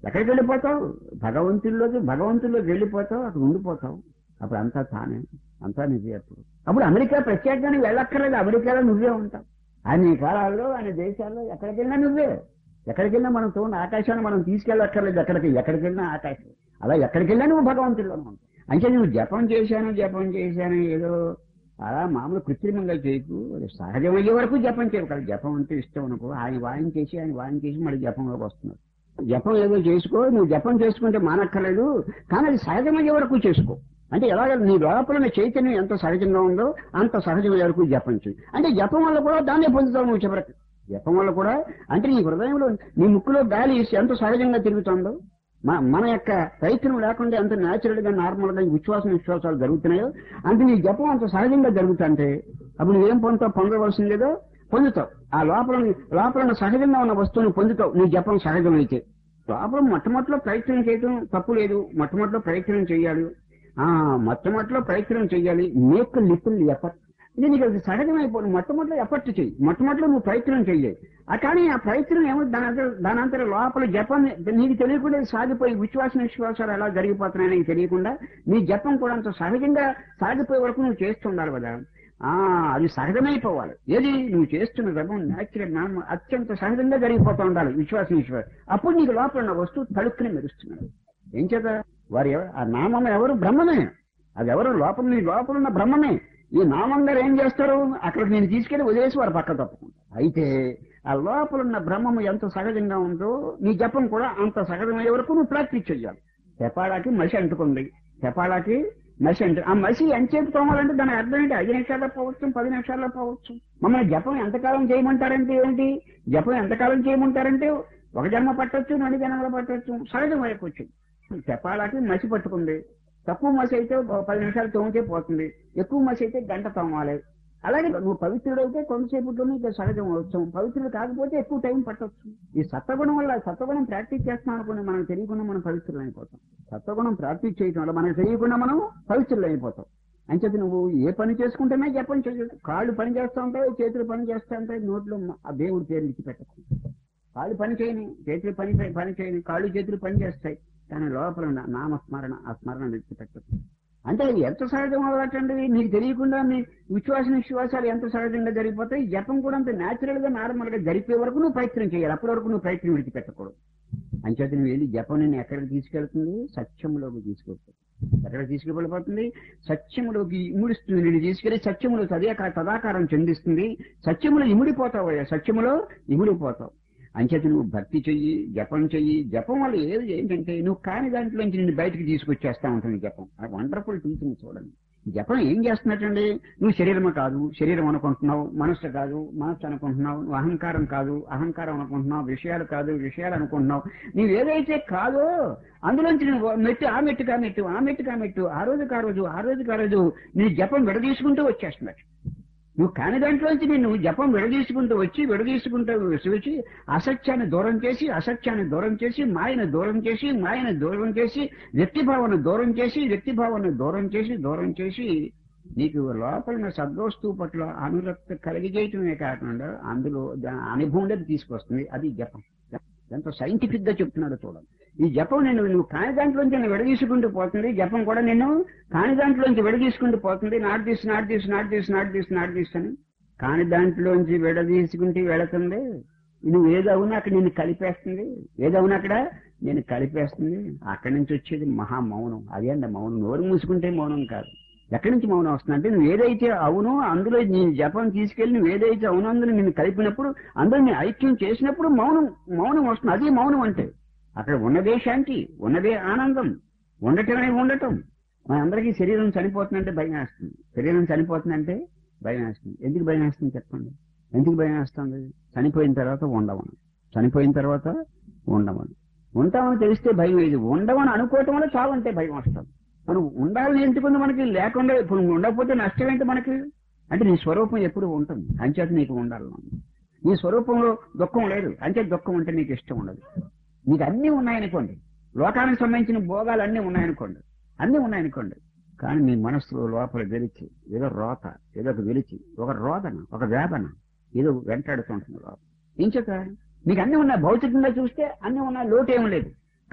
ఎక్కడికి వెళ్ళిపోతావు భగవంతుల్లోకి భగవంతుల్లోకి వెళ్ళిపోతావు అక్కడ ఉండిపోతావు అప్పుడు అంతా తానే అంతా నువ్వే అప్పుడు అప్పుడు అమెరికా ప్రత్యేకంగా వెళ్ళక్కర్లేదు అమెరికాలో నువ్వే ఉంటావు అన్ని కాలాల్లో అన్ని దేశాల్లో ఎక్కడికి వెళ్ళినా నువ్వే ఎక్కడికి వెళ్ళినా మనం చూడండి ఆకాశాన్ని మనం తీసుకెళ్ళక్కర్లేదు ఎక్కడికి ఎక్కడికి వెళ్ళినా ఆకాశం అలా ఎక్కడికి వెళ్ళినా నువ్వు భగవంతుల్లోనే ఉంటావు అంటే నువ్వు జపం చేశాను జపం చేశాను ఏదో అలా మామూలు కృత్రిమంగా చేయకు అది సహజమయ్యే వరకు జపం చేయవు కదా జపం అంటే ఇష్టం అనుకో ఆయన వాయిన్ చేసి ఆయన వాయిన్ చేసి మళ్ళీ జపంలోకి వస్తున్నారు జపం ఏదో చేసుకో నువ్వు జపం చేసుకుంటే మానక్కర్లేదు కానీ అది సహజమయ్యే వరకు చేసుకో అంటే ఎలాగ నీ లోపల ఉన్న చైతన్యం ఎంత సహజంగా ఉందో అంత సహజమయ్యే వరకు జపం చేయి అంటే జపం వల్ల కూడా దాన్నే పొందుతావు నువ్వు చివరికి జపం వల్ల కూడా అంటే నీ హృదయంలో నీ ముక్కులో గాలి ఎంత సహజంగా తిరుగుతుందో మన మన యొక్క ప్రయత్నం లేకుండా ఎంత న్యాచురల్ గా నార్మల్ గా ఈ ఉచ్ఛ్వాస నిశ్వాసాలు జరుగుతున్నాయో అంత నీ జపం అంత సహజంగా జరుగుతుంటే అప్పుడు నువ్వేం పొందుతావు పొందవలసిందేదో పొందుతావు ఆ లోపల లోపల ఉన్న సహజంగా ఉన్న వస్తువుని పొందుతావు నీ జపం సహజమైతే లోపల మొట్టమొదటిలో ప్రయత్నం చేయడం తప్పు లేదు మొట్టమొదటిలో ప్రయత్నం చేయాలి ఆ మొట్టమొదటిలో ప్రయత్నం చేయాలి మేక్ లిటిల్ ఎఫర్ట్ ఇది నీకు అది సహజమైపోయింది మొట్టమొదటిలో ఎఫర్ట్ చెయ్యి మొట్టమొదటిలో నువ్వు ప్రయత్నం చెయ్యాలి ఆ కానీ ఆ ప్రయత్నం ఏమో దాని అంతర దాని అంతర లోపల జపం నీకు తెలియకుండా సాగిపోయి విశ్వాస నిశ్వాసాలు ఎలా జరిగిపోతున్నాయో నీకు తెలియకుండా నీ జపం కూడా అంత సహజంగా సాగిపోయే వరకు నువ్వు చేస్తుండాలి కదా ఆ అది సహజమైపోవాలి ఏది నువ్వు చేస్తున్న జపం న్యాచురల్ నామం అత్యంత సహజంగా జరిగిపోతూ ఉండాలి విశ్వాస నిశ్వాసం అప్పుడు నీకు లోపల ఉన్న వస్తువు తలుక్కుని మెరుస్తున్నాడు ఏం చేత వారు ఎవ- ఆ నామం ఎవరు బ్రహ్మమే అది ఎవరు లోపల నీ లోపల ఉన్న బ్రహ్మమే ఈ నామం గారు ఏం చేస్తారు అక్కడ నేను తీసుకెళ్లి వదిలేసి వారు పక్క తప్పుకుంటారు అయితే ఆ లోపల ఉన్న బ్రహ్మము ఎంత సహజంగా ఉందో నీ జపం కూడా అంత సహజమయ్యే వరకు నువ్వు ప్రాక్టీస్ చెయ్యాలి తెపాడాకి మసి అంటుకుంది తెపాడాకి మసి అంటు ఆ మసి ఎంతసేపు తోమాలంటే దాని అర్థం ఏంటి ఐదు నిమిషాల్లో పోవచ్చు పది నిమిషాల్లో పోవచ్చు మమ్మల్ని జపం ఎంతకాలం చేయమంటారంటే ఏంటి జపం ఎంతకాలం చేయమంటారంటే ఒక జన్మ పట్టొచ్చు రెండు జన్మలు పట్టొచ్చు సహజం అయిపోవచ్చు తెపాలాకి మసి పట్టుకుంది తక్కువ మసి అయితే ఒక పది నిమిషాలు తోమితే పోతుంది ఎక్కువ మసి అయితే గంట తోమాలి అలాగే నువ్వు పవిత్రుడైతే కొంతసేపులోనే ఇక సహజం అవచ్చు పవిత్రుడు కాకపోతే ఎక్కువ టైం పట్టొచ్చు ఈ సత్వగుణం వల్ల సత్వగుణం ప్రాక్టీస్ చేస్తున్నాం అనుకోండి మనకు తెలియకుండా మనం పవిత్రులు అయిపోతాం సత్వగుణం ప్రాక్టీస్ చేయడం వల్ల మనకు తెలియకుండా మనం పవిత్రులు అయిపోతాం అంచేది నువ్వు ఏ పని చేసుకుంటేనే జపం చేయదు కాళ్ళు పని చేస్తూ ఉంటాయి చేతులు పని చేస్తూ ఉంటాయి నోట్లో ఆ దేవుడి పేరు ఇచ్చి పెట్టకు కాళ్ళు పని చేయని చేతులు పని పని చేయని కాళ్ళు చేతులు పని చేస్తాయి కానీ లోపల ఉన్న నామస్మరణ ఆ స్మరణ విడిచిపెట్టదు అంటే ఇది ఎంత సహజం అవ్వటండి నీకు తెలియకుండా నీ విశ్వాస నిశ్వాసాలు ఎంత సహజంగా జరిగిపోతాయి జపం కూడా అంత న్యాచురల్ గా నార్మల్ గా జరిపే వరకు నువ్వు ప్రయత్నం చేయాలి అప్పటి వరకు నువ్వు ప్రయత్నం విడిచిపెట్టకూడదు అంచేత నువ్వు వెళ్ళి జపం నేను ఎక్కడికి తీసుకెళ్తుంది సత్యంలోకి తీసుకెళ్తుంది ఎక్కడ తీసుకువెళ్ళిపోతుంది సత్యములోకి ఇముడిస్తుంది నేను తీసుకెళ్లి సత్యములో తదే తదాకారం చెందిస్తుంది సత్యములో ఇముడిపోతావు అయ్యా సత్యములో ఇముడిపోతావు అంచేత నువ్వు భక్తి చెయ్యి జపం చెయ్యి జపం వల్ల ఏది ఏంటంటే నువ్వు కాని దాంట్లోంచి నిన్ను బయటకు తీసుకొచ్చేస్తా ఉంటుంది జపం వండర్ఫుల్ టీచింగ్ చూడండి జపం ఏం చేస్తున్నట్టండి నువ్వు శరీరము కాదు శరీరం అనుకుంటున్నావు మనస్సు కాదు మనస్సు అనుకుంటున్నావు నువ్వు అహంకారం కాదు అహంకారం అనుకుంటున్నావు విషయాలు కాదు విషయాలు అనుకుంటున్నావు నువ్వు ఏదైతే కాదో అందులోంచి నువ్వు మెట్టు ఆ మెట్టు కా మెట్టు ఆ మెట్టు కా మెట్టు ఆ రోజు కా రోజు ఆ రోజు కా రోజు నీ జపం విడదీసుకుంటూ వచ్చేస్తున్నట్టు నువ్వు కాని దాంట్లోంచి నేను జపం విడదీసుకుంటూ వచ్చి విడదీసుకుంటూ వచ్చి అసత్యాన్ని దూరం చేసి అసత్యాన్ని దూరం చేసి మాయను దూరం చేసి మాయను దూరం చేసి వ్యక్తిభావాన్ని దూరం చేసి వ్యక్తిభావాన్ని దూరం చేసి దూరం చేసి నీకు లోపల ఉన్న సద్వస్తువు పట్ల అనురక్త కలిగజేయటమే కాకుండా అందులో దా- అనుభవంలోకి తీసుకొస్తుంది అది జపం ఎంత సైంటిఫిక్ గా చెప్తున్నాడు చూడండి ఈ జపం నేను నువ్వు కాని దాంట్లోంచి నేను విడదీసుకుంటూ పోతుంది జపం కూడా నేను కాని దాంట్లోంచి విడదీసుకుంటూ పోతుంది నాటు తీసి నాటు తీసి నాటు తీసి నాటు తీసి నాటు తీస్తాను కాని దాంట్లోంచి విడదీసుకుంటూ వెళుతుంది నువ్వు ఏదవునా అక్కడ నేను కలిపేస్తుంది ఏదవునా అక్కడ నేను కలిపేస్తుంది అక్కడి నుంచి వచ్చేది మహా మౌనం అదే అండి మౌనం నోరు మూసుకుంటే మౌనం కాదు ఎక్కడి నుంచి మౌనం వస్తుంది అంటే నువ్వు ఏదైతే అవునో అందులో నీ జపం తీసుకెళ్లి నువ్వు ఏదైతే అవునో అందులో నేను కలిపినప్పుడు అందులో నీ ఐక్యం చేసినప్పుడు మౌనం మౌనం వస్తుంది అదే మౌనం అంటే అక్కడ ఉన్నదే శాంతి ఉన్నదే ఆనందం ఉండటమే ఉండటం మన అందరికీ శరీరం చనిపోతుందంటే భయం వేస్తుంది శరీరం చనిపోతుందంటే భయం వేస్తుంది ఎందుకు భయం వేస్తుంది చెప్పండి ఎందుకు భయం వేస్తుంది చనిపోయిన తర్వాత ఉండమని చనిపోయిన తర్వాత ఉండమని ఉంటామని తెలిస్తే భయం లేదు ఉండమని అనుకోవటం వల్ల చావంటే భయం వస్తుంది మనం ఉండాలని ఎందుకుంది మనకి లేకుండా ఇప్పుడు ఉండకపోతే నష్టం ఏంటి మనకి అంటే నీ స్వరూపం ఎప్పుడు ఉంటుంది అంచేత నీకు ఉండాలి నీ స్వరూపంలో దుఃఖం లేదు అంచేత దుఃఖం అంటే నీకు ఇష్టం ఉండదు నీకు అన్నీ ఉన్నాయనుకోండి లోకానికి సంబంధించిన భోగాలు అన్నీ ఉన్నాయనుకోండి అన్నీ ఉన్నాయనుకోండి కానీ నీ మనస్సులో లోపల వెలిచి ఏదో రోత ఏదో ఒక వెలిచి ఒక రోదన ఒక వేదన ఏదో వెంటాడుతుంటుంది లోపల ఏం చేత నీకు అన్నీ ఉన్నాయి భౌతికంగా చూస్తే అన్నీ ఉన్నాయి లోటు ఏం లేదు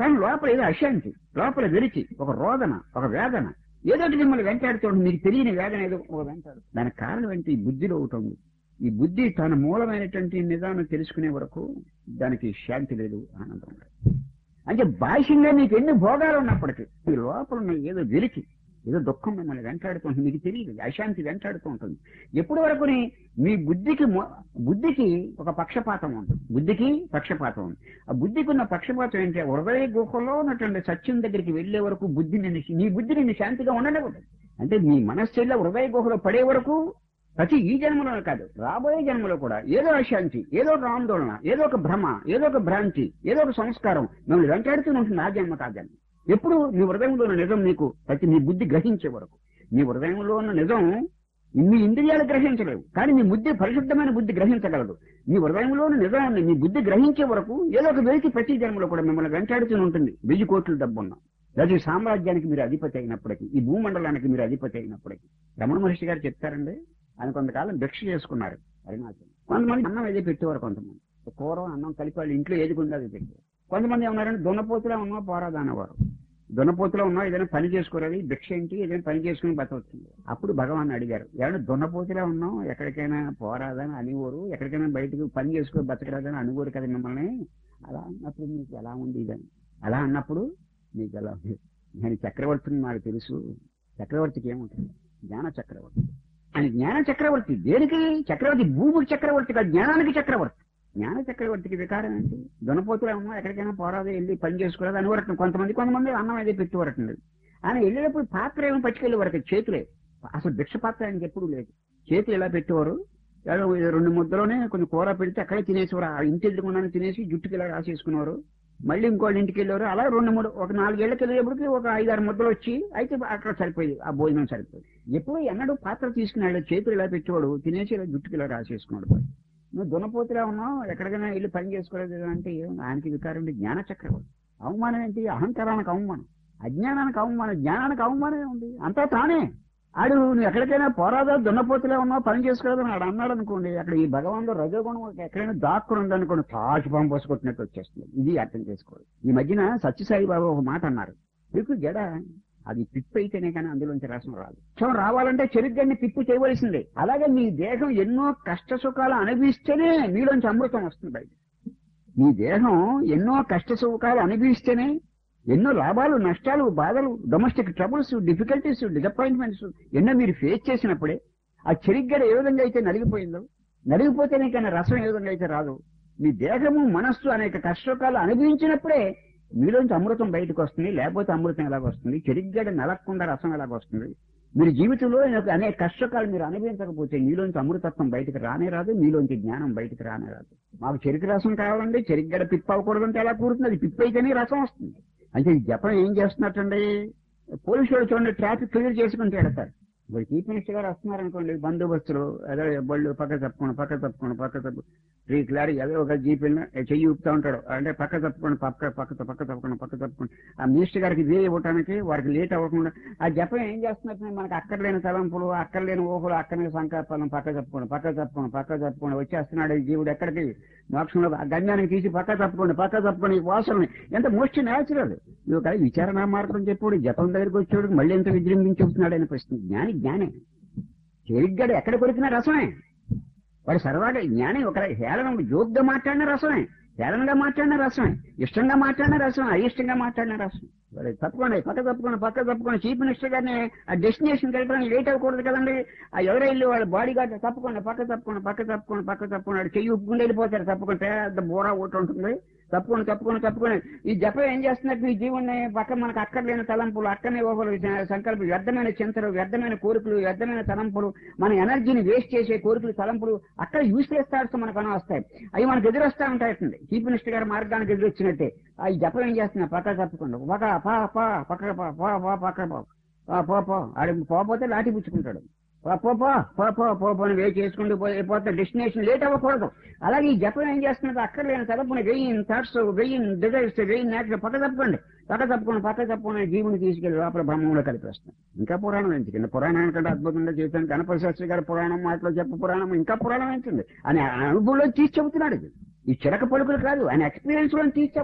కానీ లోపల ఏదో అశాంతి లోపల వెలిచి ఒక రోదన ఒక వేదన ఏదో ఒకటి మిమ్మల్ని వెంటాడుతుంది మీకు తెలియని వేదన ఏదో ఒక వెంటాడు దానికి కారణం ఏంటి ఈ బుద్ధిలో ఒకటి ఉంది ఈ బుద్ధి తన మూలమైనటువంటి నిజాన్ని తెలుసుకునే వరకు దానికి శాంతి లేదు ఆనందం లేదు అంటే బాహ్యంగా నీకు ఎన్ని భోగాలు ఉన్నప్పటికీ ఈ లోపల ఉన్న ఏదో వెలికి ఏదో దుఃఖం మిమ్మల్ని వెంటాడుతుంటుంది మీకు తెలియదు అశాంతి వెంటాడుతూ ఉంటుంది ఎప్పటి వరకు మీ బుద్ధికి మొ- బుద్ధికి ఒక పక్షపాతం ఉంది బుద్ధికి పక్షపాతం ఉంది ఆ బుద్ధికి ఉన్న పక్షపాతం ఏంటి హృదయ గుహలో ఉన్నటువంటి సత్యం దగ్గరికి వెళ్లే వరకు బుద్ధి నిన్ను నీ బుద్ధి నిన్ను శాంతిగా ఉండనివ్వదు అంటే మీ మనస్సులో హృదయ గుహలో పడే వరకు ప్రతి ఈ జన్మలో కాదు రాబోయే జన్మలో కూడా ఏదో అశాంతి ఏదో ఒక ఆందోళన ఏదో ఒక భ్రమ ఏదో ఒక భ్రాంతి ఏదో ఒక సంస్కారం మిమ్మల్ని వెంటాడుతూనే ఉంటుంది ఆ జన్మ ఆ జన్మ ఎప్పుడు నీ హృదయంలో ఉన్న నిజం నీకు ప్రతి నీ బుద్ధి గ్రహించే వరకు నీ హృదయంలో ఉన్న నిజం మీ ఇంద్రియాలు గ్రహించలేవు కానీ నీ బుద్ధి పరిశుద్ధమైన బుద్ధి గ్రహించగలదు నీ హృదయంలో ఉన్న నిజాన్ని నీ బుద్ధి గ్రహించే వరకు ఏదో ఒక వెలికి ప్రతి జన్మలో కూడా మిమ్మల్ని వెంటాడుతూనే ఉంటుంది వెయ్యి కోట్ల డబ్బున్నా లేదా ఈ సామ్రాజ్యానికి మీరు అధిపతి అయినప్పటికీ ఈ భూమండలానికి మీరు అధిపతి అయినప్పటికీ రమణ మహర్షి గారు చెప్తారండి ఆయన కొంతకాలం భిక్ష చేసుకున్నారు అరుణాచలం కొంతమంది అన్నం ఏదో పెట్టేవారు కొంతమంది కూర అన్నం కలిపి వాళ్ళు ఇంట్లో ఏది ఉందో అది పెట్టేవారు కొంతమంది ఏమన్నారంటే దున్నపోతులా ఉన్నా పోరాదు అనేవారు దున్నపోతులో ఉన్నా ఏదైనా పని చేసుకోరాది భిక్ష ఏంటి ఏదైనా పని చేసుకుని బతవచ్చింది అప్పుడు భగవాన్ అడిగారు ఏమైనా దున్నపోతులా ఉన్నాం ఎక్కడికైనా పోరాదని అనేవారు ఎక్కడికైనా బయటకు పని చేసుకుని బతకరాదని అనుకోరు కదా మిమ్మల్ని అలా అన్నప్పుడు మీకు ఎలా ఉంది ఇదని అలా అన్నప్పుడు మీకు ఎలా ఉంది నేను చక్రవర్తిని నాకు తెలుసు చక్రవర్తికి ఏముంటుంది జ్ఞాన చక్రవర్తి ఆయన జ్ఞాన చక్రవర్తి దేనికి చక్రవర్తి భూమికి చక్రవర్తి కాదు జ్ఞానానికి చక్రవర్తి జ్ఞాన చక్రవర్తికి వికారం ఏంటి దునపోతులు అమ్మా ఎక్కడికైనా పోరాదు వెళ్ళి పని చేసుకోరాదు అని వరకు కొంతమంది కొంతమంది అన్నం అయితే పెట్టి వరకండి ఆయన వెళ్ళేటప్పుడు పాత్ర ఏమో పట్టుకెళ్ళి వరకు చేతులే అసలు భిక్ష పాత్ర ఆయనకి ఎప్పుడు లేదు చేతులు ఎలా పెట్టేవారు ఏదో రెండు ముద్దలోనే కొంచెం కూర పెడితే అక్కడే తినేసేవారు ఆ ఇంటి ఎదురుకుండానే తినేసి జుట్టుకి ఇలా రాసేసుకునేవారు మళ్ళీ ఇంకోళ్ళ ఇంటికి వెళ్ళేవారు అలా రెండు మూడు ఒక నాలుగేళ్లకి వెళ్ళేప్పటికి ఒక ఐదారు ముద్దలు వచ్చి అయితే అక్కడ సరిపోయేది ఆ భోజనం సరిపోయింది ఎప్పుడు ఎన్నడూ పాత్ర తీసుకున్నాడు చేతులు ఇలా పెట్టేవాడు తినేసి ఇలా జుట్టుకి ఇలా రాసేసుకున్నాడు నువ్వు దునపోతులా ఉన్నావు ఎక్కడికైనా వెళ్ళి పని చేసుకోలేదు అంటే ఏం ఆయనకి వికారం జ్ఞాన చక్రవర్తి అవమానం ఏంటి అహంకారానికి అవమానం అజ్ఞానానికి అవమానం జ్ఞానానికి అవమానం ఉంది అంతా తానే ఆడు నువ్వు ఎక్కడికైనా పోరాదో దున్నపోతులే ఉన్నావు పని చేసుకోలేదు ఆడు అన్నాడు అనుకోండి అక్కడ ఈ భగవాన్లో రజోగుణం ఎక్కడైనా దాక్కుని ఉందనుకోండి తాచి పాము పోసుకొట్టినట్టు వచ్చేస్తుంది ఇది అర్థం చేసుకోవాలి ఈ మధ్యన సత్యసాయి బాబు ఒక మాట అన్నారు మీకు జడ అది పిప్పు అయితేనే కానీ అందులోంచి రసం రాదు రసం రావాలంటే చెరుగ్గన్ని పిప్పు చేయవలసిందే అలాగే మీ దేహం ఎన్నో కష్ట సుఖాలు అనుభవిస్తేనే మీలోంచి అమృతం వస్తుంది బయట మీ దేహం ఎన్నో కష్ట సుఖాలు అనుభవిస్తేనే ఎన్నో లాభాలు నష్టాలు బాధలు డొమెస్టిక్ ట్రబుల్స్ డిఫికల్టీస్ డిసప్పాయింట్మెంట్స్ ఎన్నో మీరు ఫేస్ చేసినప్పుడే ఆ చెరిగ్గడ ఏ విధంగా అయితే నలిగిపోయిందో నలిగిపోతేనే కానీ రసం ఏ విధంగా అయితే రాదు మీ దేహము మనస్సు అనేక కష్టసుఖాలు అనుభవించినప్పుడే మీలోంచి అమృతం బయటకు వస్తుంది లేకపోతే అమృతం ఎలాగ వస్తుంది చెరిగ్గడ నలగకుండా రసం ఎలాగ వస్తుంది మీరు జీవితంలో అనేక కష్టకాలు మీరు అనుభవించకపోతే మీలోంచి అమృతత్వం బయటకు రానే రాదు మీలోంచి జ్ఞానం బయటకు రానే రాదు మాకు చెరుకు రసం కావాలండి చెరిగ్గడ పిప్ప అవ్వకూడదంటే ఎలా కూరుతుంది అది పిప్ప అయితేనే రసం వస్తుంది అంటే ఈ జపం ఏం చేస్తున్నట్టండి పోలీసు వాళ్ళు చూడండి ట్రాఫిక్ క్లియర్ చేసుకుంటూ వెళ్తారు ఇప్పుడు చీఫ్ మినిస్టర్ గారు వస్తున్నారనుకోండి బందోబస్తులు ఏదో బళ్ళు పక్క తప్పుకోండి పక్క తప్పుకోండి పక్క తప్పు త్రీ క్లారీ ఏదో ఒక జీప్ వెళ్ళినా చెయ్యి ఊపుతా ఉంటాడు అంటే పక్క తప్పుకోండి పక్క పక్క పక్క తప్పుకోండి పక్క తప్పుకోండి ఆ మినిస్టర్ గారికి ఇదే ఇవ్వడానికి వారికి లేట్ అవ్వకుండా ఆ జపం ఏం చేస్తున్నట్టు మనకు అక్కర్లేని తలంపులు అక్కర్లేని ఊహలు అక్కర్లేని సంకల్పాలను పక్క తప్పుకోండి పక్క తప్పుకోండి పక్క తప్పుకోండి వచ్చేస్తున్నాడు ఈ జీవుడు ఎక్కడికి మోక్షంలో ఆ గమ్యానికి తీసి పక్క తప్పుకోండి పక్క తప్పుకోండి ఈ వాసనని ఎంత మోస్ట్ న్యాచురల్ ఇది ఒక విచారణ మార్గం చెప్పాడు జపం దగ్గరికి వచ్చాడు మళ్ళీ ఎంత విజృంభించి చెబుతున్నాడు అనే ప్రశ్న జ్ఞాని జ్ఞానే తేలిగ్గాడు ఎక్కడ కొరికినా రసమే వాడు సర్వాగా జ్ఞాని ఒక హేళన జోగ్గా మాట్లాడిన రసమే హేళనగా మాట్లాడిన రసమే ఇష్టంగా మాట్లాడిన రసం అయిష్టంగా మాట్లాడిన రసం వాడు తప్పకుండా పక్క తప్పుకోండి పక్క తప్పుకోండి చీఫ్ మినిస్టర్ గారిని ఆ డెస్టినేషన్కి వెళ్ళడానికి లేట్ అవ్వకూడదు కదండి ఆ ఎవరో ఇల్లు వాళ్ళ బాడీ గార్డ్ తప్పకుండా పక్క తప్పుకోండి పక్క తప్పుకోండి పక్క తప్పుకోండి చెయ్యి ఉప్పుకుని వెళ్ళిపోతారు తప్పకుండా పెద్ద బోరా ఓటు ఉంటుంది తప్పుకొని తప్పుకొని తప్పుకొని ఈ జపం ఏం చేస్తున్నట్టు నీ జీవుని పక్క మనకు అక్కర్లేని తలంపులు అక్కడనే ఓహలు సంకల్పం వ్యర్థమైన చింతలు వ్యర్థమైన కోరికలు వ్యర్థమైన తలంపులు మన ఎనర్జీని వేస్ట్ చేసే కోరికలు తలంపులు అక్కడ యూస్లెస్ థాట్స్ మనకు అని వస్తాయి అవి మనకు ఎదురొస్తా ఉంటాయి చీఫ్ మినిస్టర్ గారి మార్గానికి ఎదురొచ్చినట్టే ఆ ఈ జపం ఏం చేస్తున్నా పక్క తప్పకుండా పక్క పా పా పక్క పా పా పా పక్క పో పో పో పో ఆడు పోతే లాఠీ పుచ్చుకుంటాడు పో పో పో పో పో పో పోని వే చేసుకుంటూ పోతే డెస్టినేషన్ లేట్ అవ్వకూడదు అలాగే ఈ జపం ఏం చేస్తున్నది అక్కర్లేని తలపుని వెయ్యి థాట్స్ వెయ్యి డిజైర్స్ వెయ్యి నేచర్ పక్క తప్పకండి పక్క తప్పుకోండి పక్క తప్పుకొని జీవుని తీసుకెళ్లి లోపల బ్రహ్మంలో కలిపేస్తాం ఇంకా పురాణం ఏంటి కింద పురాణానికంటే అద్భుతంగా చేశాను గణపతి శాస్త్రి గారి పురాణం మాటలో చెప్ప పురాణం ఇంకా పురాణం ఏంటండి అని అనుభవంలో తీసి చెబుతున్నాడు ఇది ఈ చిరక పలుకులు కాదు ఆయన ఎక్స్పీరియన్స్ లో తీసి చెబుతాం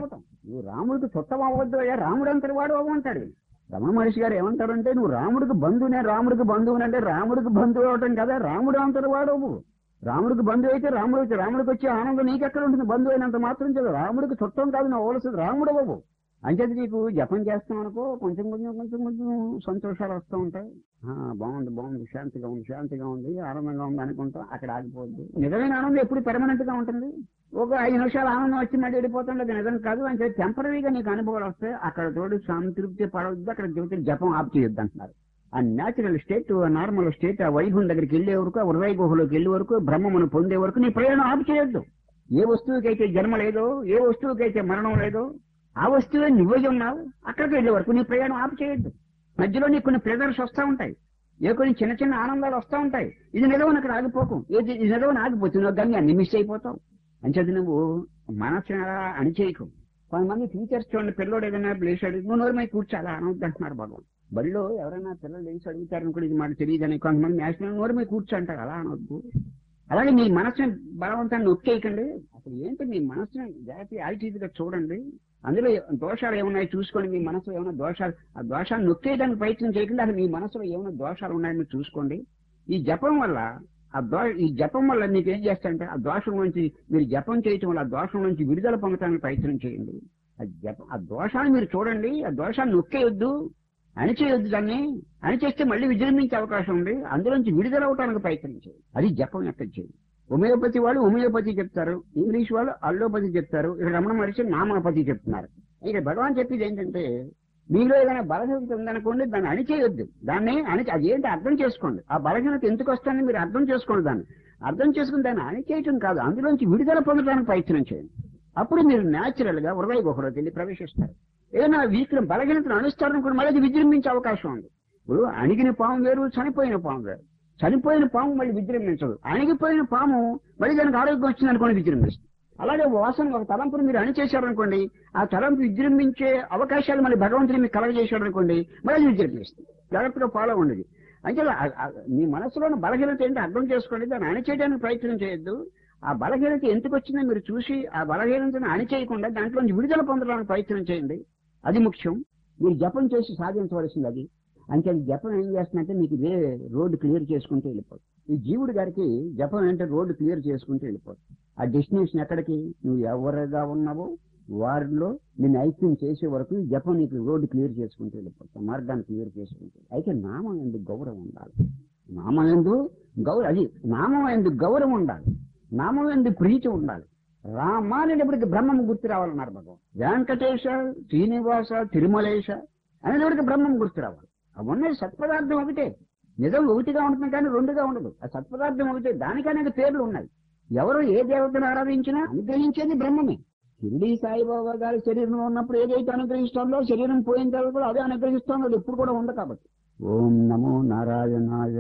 నువ్వు రాముడికి చుట్టం అవ్వద్దు అయ్యా రాముడు అంతటి వాడు అవ్వంటాడు రమణ మహర్షి గారు ఏమంటారంటే నువ్వు రాముడికి బంధువునే రాముడికి బంధువుని అంటే రాముడికి బంధువు అవటం కదా రాముడు అంతటి వాడు అవ్వు రాముడికి బంధువు అయితే రాముడు వచ్చి రాముడికి వచ్చే ఆనందం నీకెక్కడ ఉంటుంది బంధువు అయినంత మాత్రం చేదు రాముడికి చుట్టం కాదు నువ్వు అవ్వాల్సింది రాముడు అవ్వవు అంచేది నీకు జపం చేస్తాం అనుకో కొంచెం కొంచెం కొంచెం కొంచెం సంతోషాలు వస్తూ ఉంటాయి ఆ, బాగుంది బాగుంది శాంతిగా ఉంది శాంతిగా ఉంది ఆనందంగా ఉంది అనుకుంటాం అక్కడ ఆగిపోద్ది నిజమైన ఆనందం ఎప్పుడు పెర్మనెంట్ గా ఉంటుంది ఒక ఐదు నిమిషాలు ఆనందం వచ్చి మళ్ళీ వెళ్ళిపోతుంది అది నిజం కాదు అంటే టెంపరీగా నీకు అనుభవాలు వస్తాయి అక్కడ తోడు సంతృప్తి పడవద్దు అక్కడ జ్యోతి జపం ఆప్ చేయొద్దు అంటున్నారు ఆ న్యాచురల్ స్టేట్ ఆ నార్మల్ స్టేట్ ఆ వైభవం దగ్గరికి వెళ్ళే వరకు ఆ హృదయ గుహలోకి వెళ్ళే వరకు బ్రహ్మమును పొందే వరకు నీ ప్రయాణం ఆపు చేయొద్దు ఏ వస్తువుకైతే జన్మ లేదో ఏ వస్తువుకైతే మరణం లేదో ఆ వస్తువే నువ్వే ఉన్నావు అక్కడికి వెళ్ళే వరకు నీ ప్రయాణం ఆపు చేయొద్దు మధ్యలో నీకు కొన్ని ప్రెజర్స్ వస్తూ ఉంటాయి ఏ కొన్ని చిన్న చిన్న ఆనందాలు వస్తూ ఉంటాయి ఇది నిలవని అక్కడ ఆగిపోకు ఏది ఇది నిలవని ఆగిపోతుంది నువ్వు గమ్యాన్ని మిస్ అయిపోతావు అంచేది నువ్వు మనసు అణిచేయకు కొంతమంది టీచర్స్ చూడండి పిల్లోడు ఏదైనా లేచి అడిగి నువ్వు నోరు మీద కూర్చోాలా అనవద్దు అంటున్నారు భగవాన్ బడిలో ఎవరైనా పిల్లలు లేచి అడుగుతారు అనుకో ఇది మాకు తెలియదని కొంతమంది నేషనల్ నోరు మీద కూర్చోంటారు అలా అనవద్దు అలాగే మీ మనసుని బలవంతాన్ని నొక్కేయకండి అసలు ఏంటి మీ మనసుని జాగ్రత్త యాటిట్యూడ్గా చూడండి అందులో దోషాలు ఏమున్నాయి చూసుకోండి మీ మనసులో ఏమైనా దోషాలు ఆ దోషాలు నొక్కేయడానికి ప్రయత్నం చేయకుండా అసలు మీ మనసులో ఏమైనా దోషాలు ఉన్నాయని మీరు చూసుకోండి ఈ జపం వల్ల ఆ దో ఈ జపం వల్ల మీకు ఏం చేస్తారంటే ఆ దోషం నుంచి మీరు జపం చేయటం వల్ల ఆ దోషం నుంచి విడుదల పొందడానికి ప్రయత్నం చేయండి ఆ జపం ఆ దోషాన్ని మీరు చూడండి ఆ దోషాన్ని నొక్కేయొద్దు అణిచేయొద్దు దాన్ని అణిచేస్తే మళ్ళీ విజృంభించే అవకాశం ఉంది అందులోంచి విడుదల అవడానికి ప్రయత్నం చేయండి అది జపం యొక్క చేయండి హోమియోపతి వాళ్ళు హోమియోపతి చెప్తారు ఇంగ్లీష్ వాళ్ళు అల్లోపతి చెప్తారు ఇక్కడ రమణ మహర్షి నామపతి చెప్తున్నారు ఇక భగవాన్ చెప్పేది ఏంటంటే మీలో ఏదైనా బలహీనత ఉందనుకోండి దాన్ని అణిచేయొద్దు దాన్ని అణిచి అది ఏంటి అర్థం చేసుకోండి ఆ బలహీనత ఎందుకు వస్తుందని మీరు అర్థం చేసుకోండి దాన్ని అర్థం చేసుకుని దాన్ని అణిచేయటం కాదు అందులోంచి విడుదల పొందడానికి ప్రయత్నం చేయండి అప్పుడు మీరు న్యాచురల్ గా హృదయ గుహలోకి వెళ్ళి ప్రవేశిస్తారు ఏదైనా వీక్ను బలహీనతను అణిస్తారనుకోండి మళ్ళీ అది విజృంభించే అవకాశం ఉంది ఇప్పుడు అణిగిన పాము వేరు చనిపోయిన పాము వేరు చనిపోయిన పాము మళ్ళీ విజృంభించదు అణిగిపోయిన పాము మళ్ళీ దానికి ఆరోగ్యం వచ్చింది అనుకోని విజృంభిస్తుంది అలాగే వాసన ఒక తలంపును మీరు అణిచేశారనుకోండి ఆ తలంపు విజృంభించే అవకాశాలు మళ్ళీ భగవంతుని మీకు కలగజేశాడు అనుకోండి మళ్ళీ అది విజృంభిస్తుంది జాగ్రత్తగా ఫాలో ఉండదు అంటే ఆ- ఆ- మీ మనసులోని బలహీనత ఏంటో అర్థం చేసుకోండి దాన్ని అణిచేయడానికి ప్రయత్నం చేయొద్దు ఆ బలహీనత ఎందుకు వచ్చిందో మీరు చూసి ఆ బలహీనతను అణిచేయకుండా దాంట్లో నుంచి విడుదల పొందడానికి ప్రయత్నం చేయండి అది ముఖ్యం మీరు జపం చేసి సాధించవలసింది అది అంటే జపం ఏం చేస్తుందంటే మీకు వేరే రోడ్డు క్లియర్ చేసుకుంటూ వెళ్ళిపోతుంది ఈ జీవుడి గారికి జపం ఏంటంటే రోడ్డు క్లియర్ చేసుకుంటూ వెళ్ళిపోతుంది ఆ డెస్టినేషన్ ఎక్కడికి నువ్వు ఎవరుగా ఉన్నావో వారిలో నేను ఐక్యం చేసే వరకు ఈ జపం నీకు రోడ్డు క్లియర్ చేసుకుంటూ వెళ్ళిపోతాం మార్గాన్ని క్లియర్ చేసుకుంటూ అయితే నామం ఎందుకు గౌరవం ఉండాలి నామం ఎందు గౌరవం అది నామం ఎందుకు గౌరవం ఉండాలి నామం ఎందుకు ప్రీతి ఉండాలి రామ అనేటప్పటికి బ్రహ్మం గుర్తు రావాలన్నారు భగవాన్ వెంకటేశ శ్రీనివాస తిరుమలేశ అనేటప్పటికి బ్రహ్మం గుర్తు రావాలి అవి ఉన్నాయి సత్పదార్థం ఒకటే నిజం ఒకటిగా ఉంటుంది కానీ రెండుగా ఉండదు ఆ సత్పదార్థం ఒకటే దానికి అనేక పేర్లు ఉన్నాయి ఎవరు ఏ దేవతను ఆరాధించినా అనుగ్రహించేది బ్రహ్మమే షిరిడి సాయిబాబా గారి శరీరంలో ఉన్నప్పుడు ఏదైతే అనుగ్రహిస్తుందో శరీరం పోయిన తర్వాత కూడా అదే అనుగ్రహిస్తుందో అది ఎప్పుడు కూడా ఉంది కాబట్టి ఓం నమో నారాయణాయ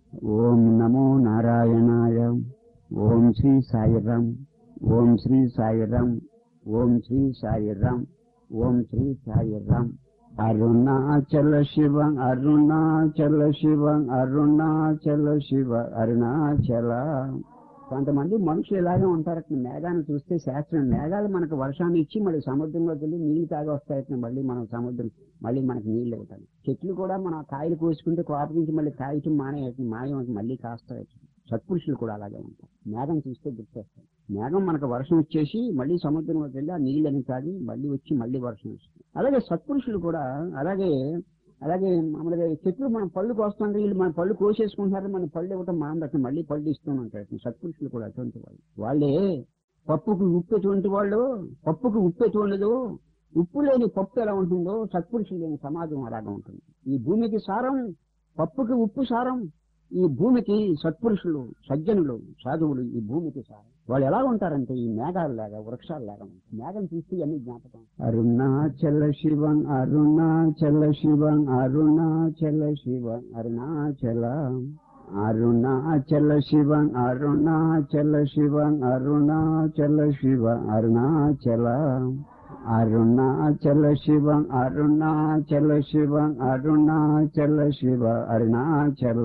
ఓం నమో నారాయణాయ ఓం శ్రీ సాయిరాం ఓం శ్రీ సాయిరాం ఓం శ్రీ సాయిరాం ఓం శ్రీ సాయిరాం అరుణాచల శివ అరుణాచల శివ అరుణాచల శివ అరుణాచల కొంతమంది మనుషులు ఇలాగే ఉంటారు మేఘాన్ని చూస్తే శాస్త్రం మేఘాలు మనకు వర్షాన్ని ఇచ్చి మళ్ళీ సముద్రంలోకి వెళ్ళి నీళ్లు తాగి వస్తాయి మళ్ళీ మనం సముద్రం మళ్ళీ మనకి నీళ్లు ఇవ్వటాలి చెట్లు కూడా మన కాయలు కోసుకుంటే కోపగించి మళ్ళీ కాయటం మానే మాయం మళ్ళీ కాస్తాయి సత్పురుషులు కూడా అలాగే ఉంటారు మేఘం చూస్తే గుర్తొస్తాయి మేఘం మనకు వర్షం వచ్చేసి మళ్ళీ సముద్రంలోకి వెళ్ళి ఆ నీళ్ళని తాగి మళ్ళీ వచ్చి మళ్ళీ వర్షం వస్తుంది అలాగే సత్పురుషులు కూడా అలాగే అలాగే మామూలుగా చెట్లు మనం పళ్ళు కోస్తుంటే వీళ్ళు మన పళ్ళు కోసేసుకుంటున్నారు మన పళ్ళు ఇవ్వటం మనం దక్క మళ్ళీ పళ్ళు ఇస్తూ ఉంటారు సత్పురుషులు కూడా అటువంటి వాళ్ళు వాళ్ళే పప్పుకు ఉప్పు ఎటువంటి వాళ్ళు పప్పుకు ఉప్పు ఎటువంటిదో ఉప్పు లేని పప్పు ఎలా ఉంటుందో సత్పురుషులు లేని సమాజం అలాగా ఉంటుంది ఈ భూమికి సారం పప్పుకి ఉప్పు సారం ఈ భూమికి సత్పురుషులు సజ్జనులు సాధువులు ఈ భూమికి సారం వాళ్ళు ఎలా ఉంటారంటే ఈ మేఘాలు లాగా వృక్షాలు లాగా ఉంటారు మేఘం చూస్తే అన్ని జ్ఞాపకం అరుణాచల శివం అరుణాచల శివం అరుణాచల శివం అరుణాచల అరుణాచల శివం అరుణాచల శివం అరుణాచల శివ అరుణాచల అరుణాచల శివం అరుణాచల శివం అరుణాచల శివ అరుణాచల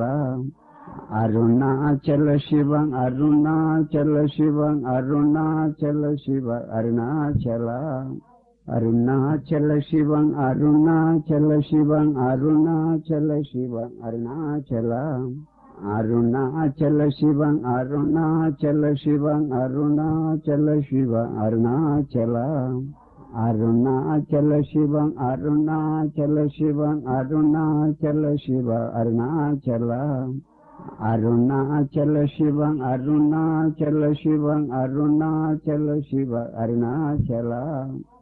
అరుణాచల శివం అరుణాచల శివం అరుణాచల శివ అరుణాచల అరుణాచల శివం అరుణాచల శివం అరుణాచల శివం అరుణాచల అరుణాచల శివం అరుణాచల శివం అరుణాచల శివ అరుణాచల అరుణాచల శివం అరుణాచల శివం అరుణాచల శివ అరుణాచల అరుణాచల శివం అరుణాచల శివం అరుణాచల శివ అరుణాచల